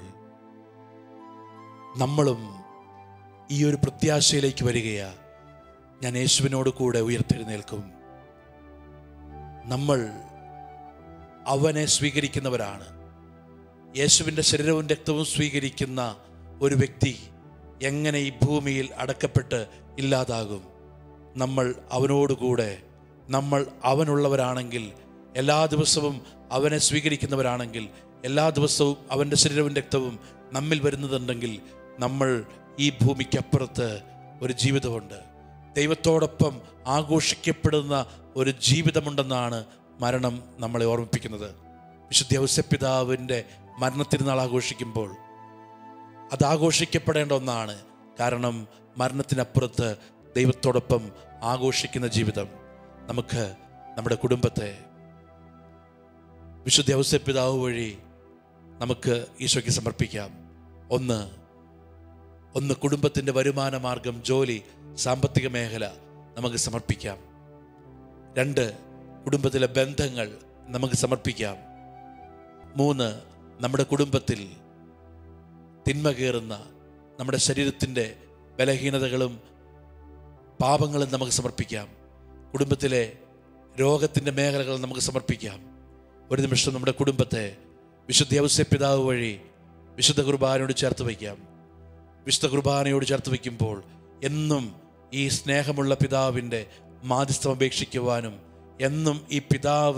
നമ്മളും ഈ ഒരു പ്രത്യാശയിലേക്ക് വരികയാ ഞാൻ യേശുവിനോട് കൂടെ ഉയർത്തെഴുന്നേൽക്കും നമ്മൾ അവനെ സ്വീകരിക്കുന്നവരാണ് യേശുവിൻ്റെ ശരീരവും രക്തവും സ്വീകരിക്കുന്ന ഒരു വ്യക്തി എങ്ങനെ ഈ ഭൂമിയിൽ അടക്കപ്പെട്ട് ഇല്ലാതാകും നമ്മൾ അവനോടുകൂടെ നമ്മൾ അവനുള്ളവരാണെങ്കിൽ എല്ലാ ദിവസവും അവനെ സ്വീകരിക്കുന്നവരാണെങ്കിൽ എല്ലാ ദിവസവും അവൻ്റെ ശരീരവും രക്തവും നമ്മിൽ വരുന്നതുണ്ടെങ്കിൽ നമ്മൾ ഈ ഭൂമിക്കപ്പുറത്ത് ഒരു ജീവിതമുണ്ട് ദൈവത്തോടൊപ്പം ആഘോഷിക്കപ്പെടുന്ന ഒരു ജീവിതമുണ്ടെന്നാണ് മരണം നമ്മളെ ഓർമ്മിപ്പിക്കുന്നത് വിശുദ്ധ ഔസപിതാവിൻ്റെ മരണത്തിരുന്നാൾ ആഘോഷിക്കുമ്പോൾ അത് ആഘോഷിക്കപ്പെടേണ്ട ഒന്നാണ് കാരണം മരണത്തിനപ്പുറത്ത് ദൈവത്തോടൊപ്പം ആഘോഷിക്കുന്ന ജീവിതം നമുക്ക് നമ്മുടെ കുടുംബത്തെ വിശുദ്ധ ഔസപിതാവ് വഴി നമുക്ക് ഈശോയ്ക്ക് സമർപ്പിക്കാം ഒന്ന് ഒന്ന് കുടുംബത്തിൻ്റെ വരുമാന മാർഗം ജോലി സാമ്പത്തിക മേഖല നമുക്ക് സമർപ്പിക്കാം രണ്ട് കുടുംബത്തിലെ ബന്ധങ്ങൾ നമുക്ക് സമർപ്പിക്കാം മൂന്ന് നമ്മുടെ കുടുംബത്തിൽ തിന്മ കയറുന്ന നമ്മുടെ ശരീരത്തിൻ്റെ ബലഹീനതകളും പാപങ്ങളും നമുക്ക് സമർപ്പിക്കാം കുടുംബത്തിലെ രോഗത്തിൻ്റെ മേഖലകൾ നമുക്ക് സമർപ്പിക്കാം ഒരു നിമിഷം നമ്മുടെ കുടുംബത്തെ വിശുദ്ധ ഔസ്യപിതാവ് വഴി വിശുദ്ധ കുർബാനയോട് ചേർത്ത് വയ്ക്കാം വിശുദ്ധ കുർബാനയോട് ചേർത്ത് വയ്ക്കുമ്പോൾ എന്നും ഈ സ്നേഹമുള്ള പിതാവിൻ്റെ മാധ്യസ്ഥം അപേക്ഷിക്കുവാനും എന്നും ഈ പിതാവ്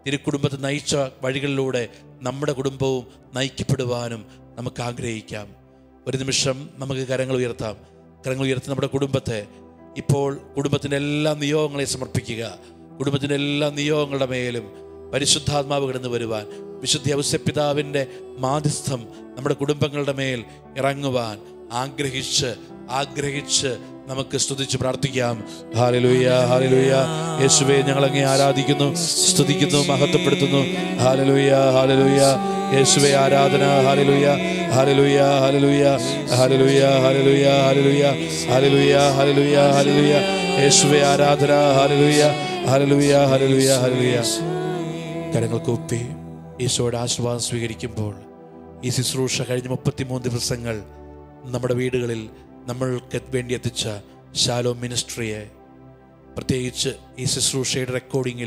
തിരുക്കുടുംബത്തെ നയിച്ച വഴികളിലൂടെ നമ്മുടെ കുടുംബവും നയിക്കപ്പെടുവാനും നമുക്ക് ആഗ്രഹിക്കാം ഒരു നിമിഷം നമുക്ക് കരങ്ങൾ ഉയർത്താം കരങ്ങൾ ഉയർത്തി നമ്മുടെ കുടുംബത്തെ ഇപ്പോൾ കുടുംബത്തിൻ്റെ എല്ലാ നിയോഗങ്ങളെ സമർപ്പിക്കുക കുടുംബത്തിൻ്റെ എല്ലാ നിയോഗങ്ങളുടെ മേലും പരിശുദ്ധാത്മാവ് കിടന്നു വരുവാൻ വിശുദ്ധ ഔസ്യപിതാവിൻ്റെ മാധ്യസ്ഥം നമ്മുടെ കുടുംബങ്ങളുടെ മേൽ ഇറങ്ങുവാൻ ആഗ്രഹിച്ച് ആഗ്രഹിച്ച് നമുക്ക് സ്തുതിച്ച് പ്രാർത്ഥിക്കാം ഹാലലുയ ഹാലലുയ യേശുവെ ഞങ്ങൾ അങ്ങേ ആരാധിക്കുന്നു സ്തുതിക്കുന്നു മഹത്വപ്പെടുത്തുന്നു ഹാലലുയ ഹാലലുയ യേശുവെ ആരാധന ഹാലലുയ ഹാലലുയ ഹാലലുയ ഹാലലുയ ഹാലലുയ ഹാലലുയ ഹാലലുയ ഹാലലുയ ഹാലലുയ യേശുവെ ആരാധന ഹാലലുയ ഹാലലുയ ഹാലലുയ ഹാലലുയ കരങ്ങൾ കൂപ്പി ഈശോയുടെ ആശീർവാദം സ്വീകരിക്കുമ്പോൾ ഈ ശുശ്രൂഷ കഴിഞ്ഞ മുപ്പത്തിമൂന്ന് ദിവസങ്ങൾ നമ്മുടെ വീടുകളിൽ നമ്മൾക്ക് വേണ്ടി എത്തിച്ച ശാലോ മിനിസ്ട്രിയെ പ്രത്യേകിച്ച് ഈ ശുശ്രൂഷയുടെ റെക്കോർഡിങ്ങിൽ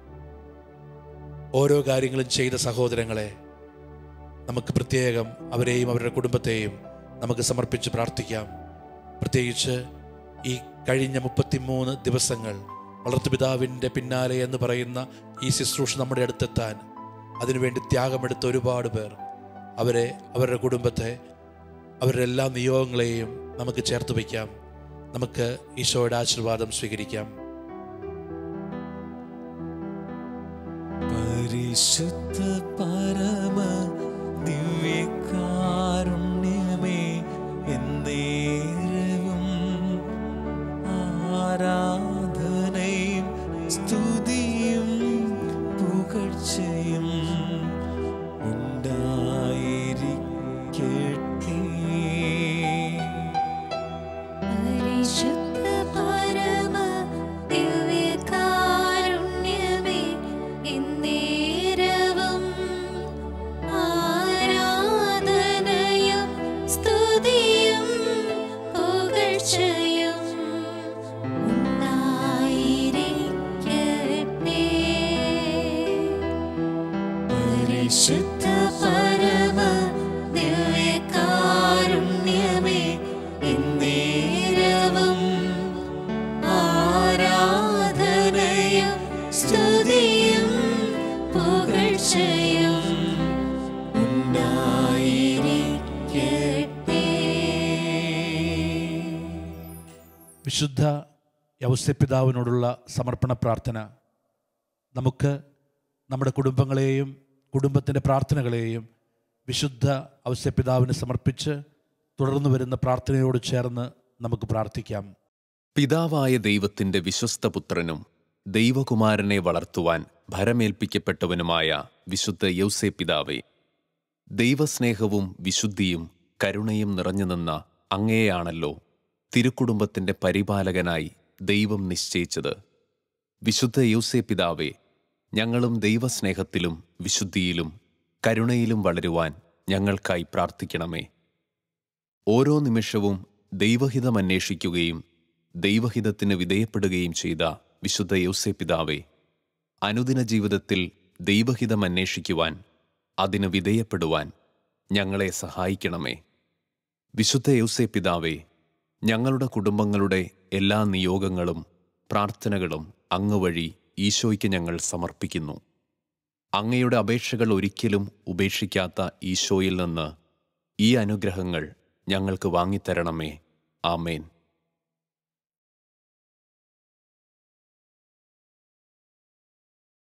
ഓരോ കാര്യങ്ങളും ചെയ്ത സഹോദരങ്ങളെ നമുക്ക് പ്രത്യേകം അവരെയും അവരുടെ കുടുംബത്തെയും നമുക്ക് സമർപ്പിച്ച് പ്രാർത്ഥിക്കാം പ്രത്യേകിച്ച് ഈ കഴിഞ്ഞ മുപ്പത്തിമൂന്ന് ദിവസങ്ങൾ വളർത്തുപിതാവിൻ്റെ പിന്നാലെ എന്ന് പറയുന്ന ഈ ശുശ്രൂഷ നമ്മുടെ അടുത്തെത്താൻ അതിനുവേണ്ടി ത്യാഗമെടുത്ത ഒരുപാട് പേർ അവരെ അവരുടെ കുടുംബത്തെ അവരുടെ എല്ലാ നിയോഗങ്ങളെയും നമുക്ക് ചേർത്ത് വയ്ക്കാം നമുക്ക് ഈശോയുടെ ആശീർവാദം സ്വീകരിക്കാം പരിശുദ്ധ പരമ ദിവ്യകാരുണ്യമേ എന്നേരവും ആരാധനയും സ്തുതിയും പുകഴ്ചയും ഉണ്ടായിരിക്കട്ടെ പരിശുദ്ധ പരമ ദിവ്യകാരുണ്യമേ എന്നേരവും ആരാധനയും സ്തുതിയും പുകഴ്ചയും ഉണ്ടായിരിക്കട്ടെ പരിശുദ്ധ പരമ ദിവ്യകാരുണ്യമേ എന്നേരവും ആരാധനയും സ്തുതിയും പുകഴ്ചയും ഉണ്ടായിരിക്കട്ടെ വിശുദ്ധ യൗസ്യപിതാവിനോടുള്ള സമർപ്പണ പ്രാർത്ഥന നമുക്ക് നമ്മുടെ കുടുംബങ്ങളെയും കുടുംബത്തിൻ്റെ പ്രാർത്ഥനകളെയും വിശുദ്ധ ഔസ്യപിതാവിന് സമർപ്പിച്ച് തുടർന്നു വരുന്ന പ്രാർത്ഥനയോട് ചേർന്ന് നമുക്ക് പ്രാർത്ഥിക്കാം പിതാവായ ദൈവത്തിന്റെ വിശ്വസ്ത പുത്രനും ദൈവകുമാരനെ വളർത്തുവാൻ ഭരമേൽപ്പിക്കപ്പെട്ടവനുമായ വിശുദ്ധ യൗസേ പിതാവേ ദൈവസ്നേഹവും വിശുദ്ധിയും കരുണയും നിറഞ്ഞു നിന്ന അങ്ങയെയാണല്ലോ തിരുക്കുടുംബത്തിന്റെ പരിപാലകനായി ദൈവം നിശ്ചയിച്ചത് വിശുദ്ധ യൗസേ പിതാവേ ഞങ്ങളും ദൈവസ്നേഹത്തിലും വിശുദ്ധിയിലും കരുണയിലും വളരുവാൻ ഞങ്ങൾക്കായി പ്രാർത്ഥിക്കണമേ ഓരോ നിമിഷവും ദൈവഹിതം അന്വേഷിക്കുകയും ദൈവഹിതത്തിന് വിധേയപ്പെടുകയും ചെയ്ത വിശുദ്ധ യൗസേ പിതാവേ അനുദിന ജീവിതത്തിൽ ദൈവഹിതം അന്വേഷിക്കുവാൻ അതിന് വിധേയപ്പെടുവാൻ ഞങ്ങളെ സഹായിക്കണമേ വിശുദ്ധ യൗസേ പിതാവേ ഞങ്ങളുടെ കുടുംബങ്ങളുടെ എല്ലാ നിയോഗങ്ങളും പ്രാർത്ഥനകളും അങ്ങ് വഴി ഈശോയ്ക്ക് ഞങ്ങൾ സമർപ്പിക്കുന്നു അങ്ങയുടെ അപേക്ഷകൾ ഒരിക്കലും ഉപേക്ഷിക്കാത്ത ഈശോയിൽ നിന്ന് ഈ അനുഗ്രഹങ്ങൾ ഞങ്ങൾക്ക് വാങ്ങിത്തരണമേ ആമേൻ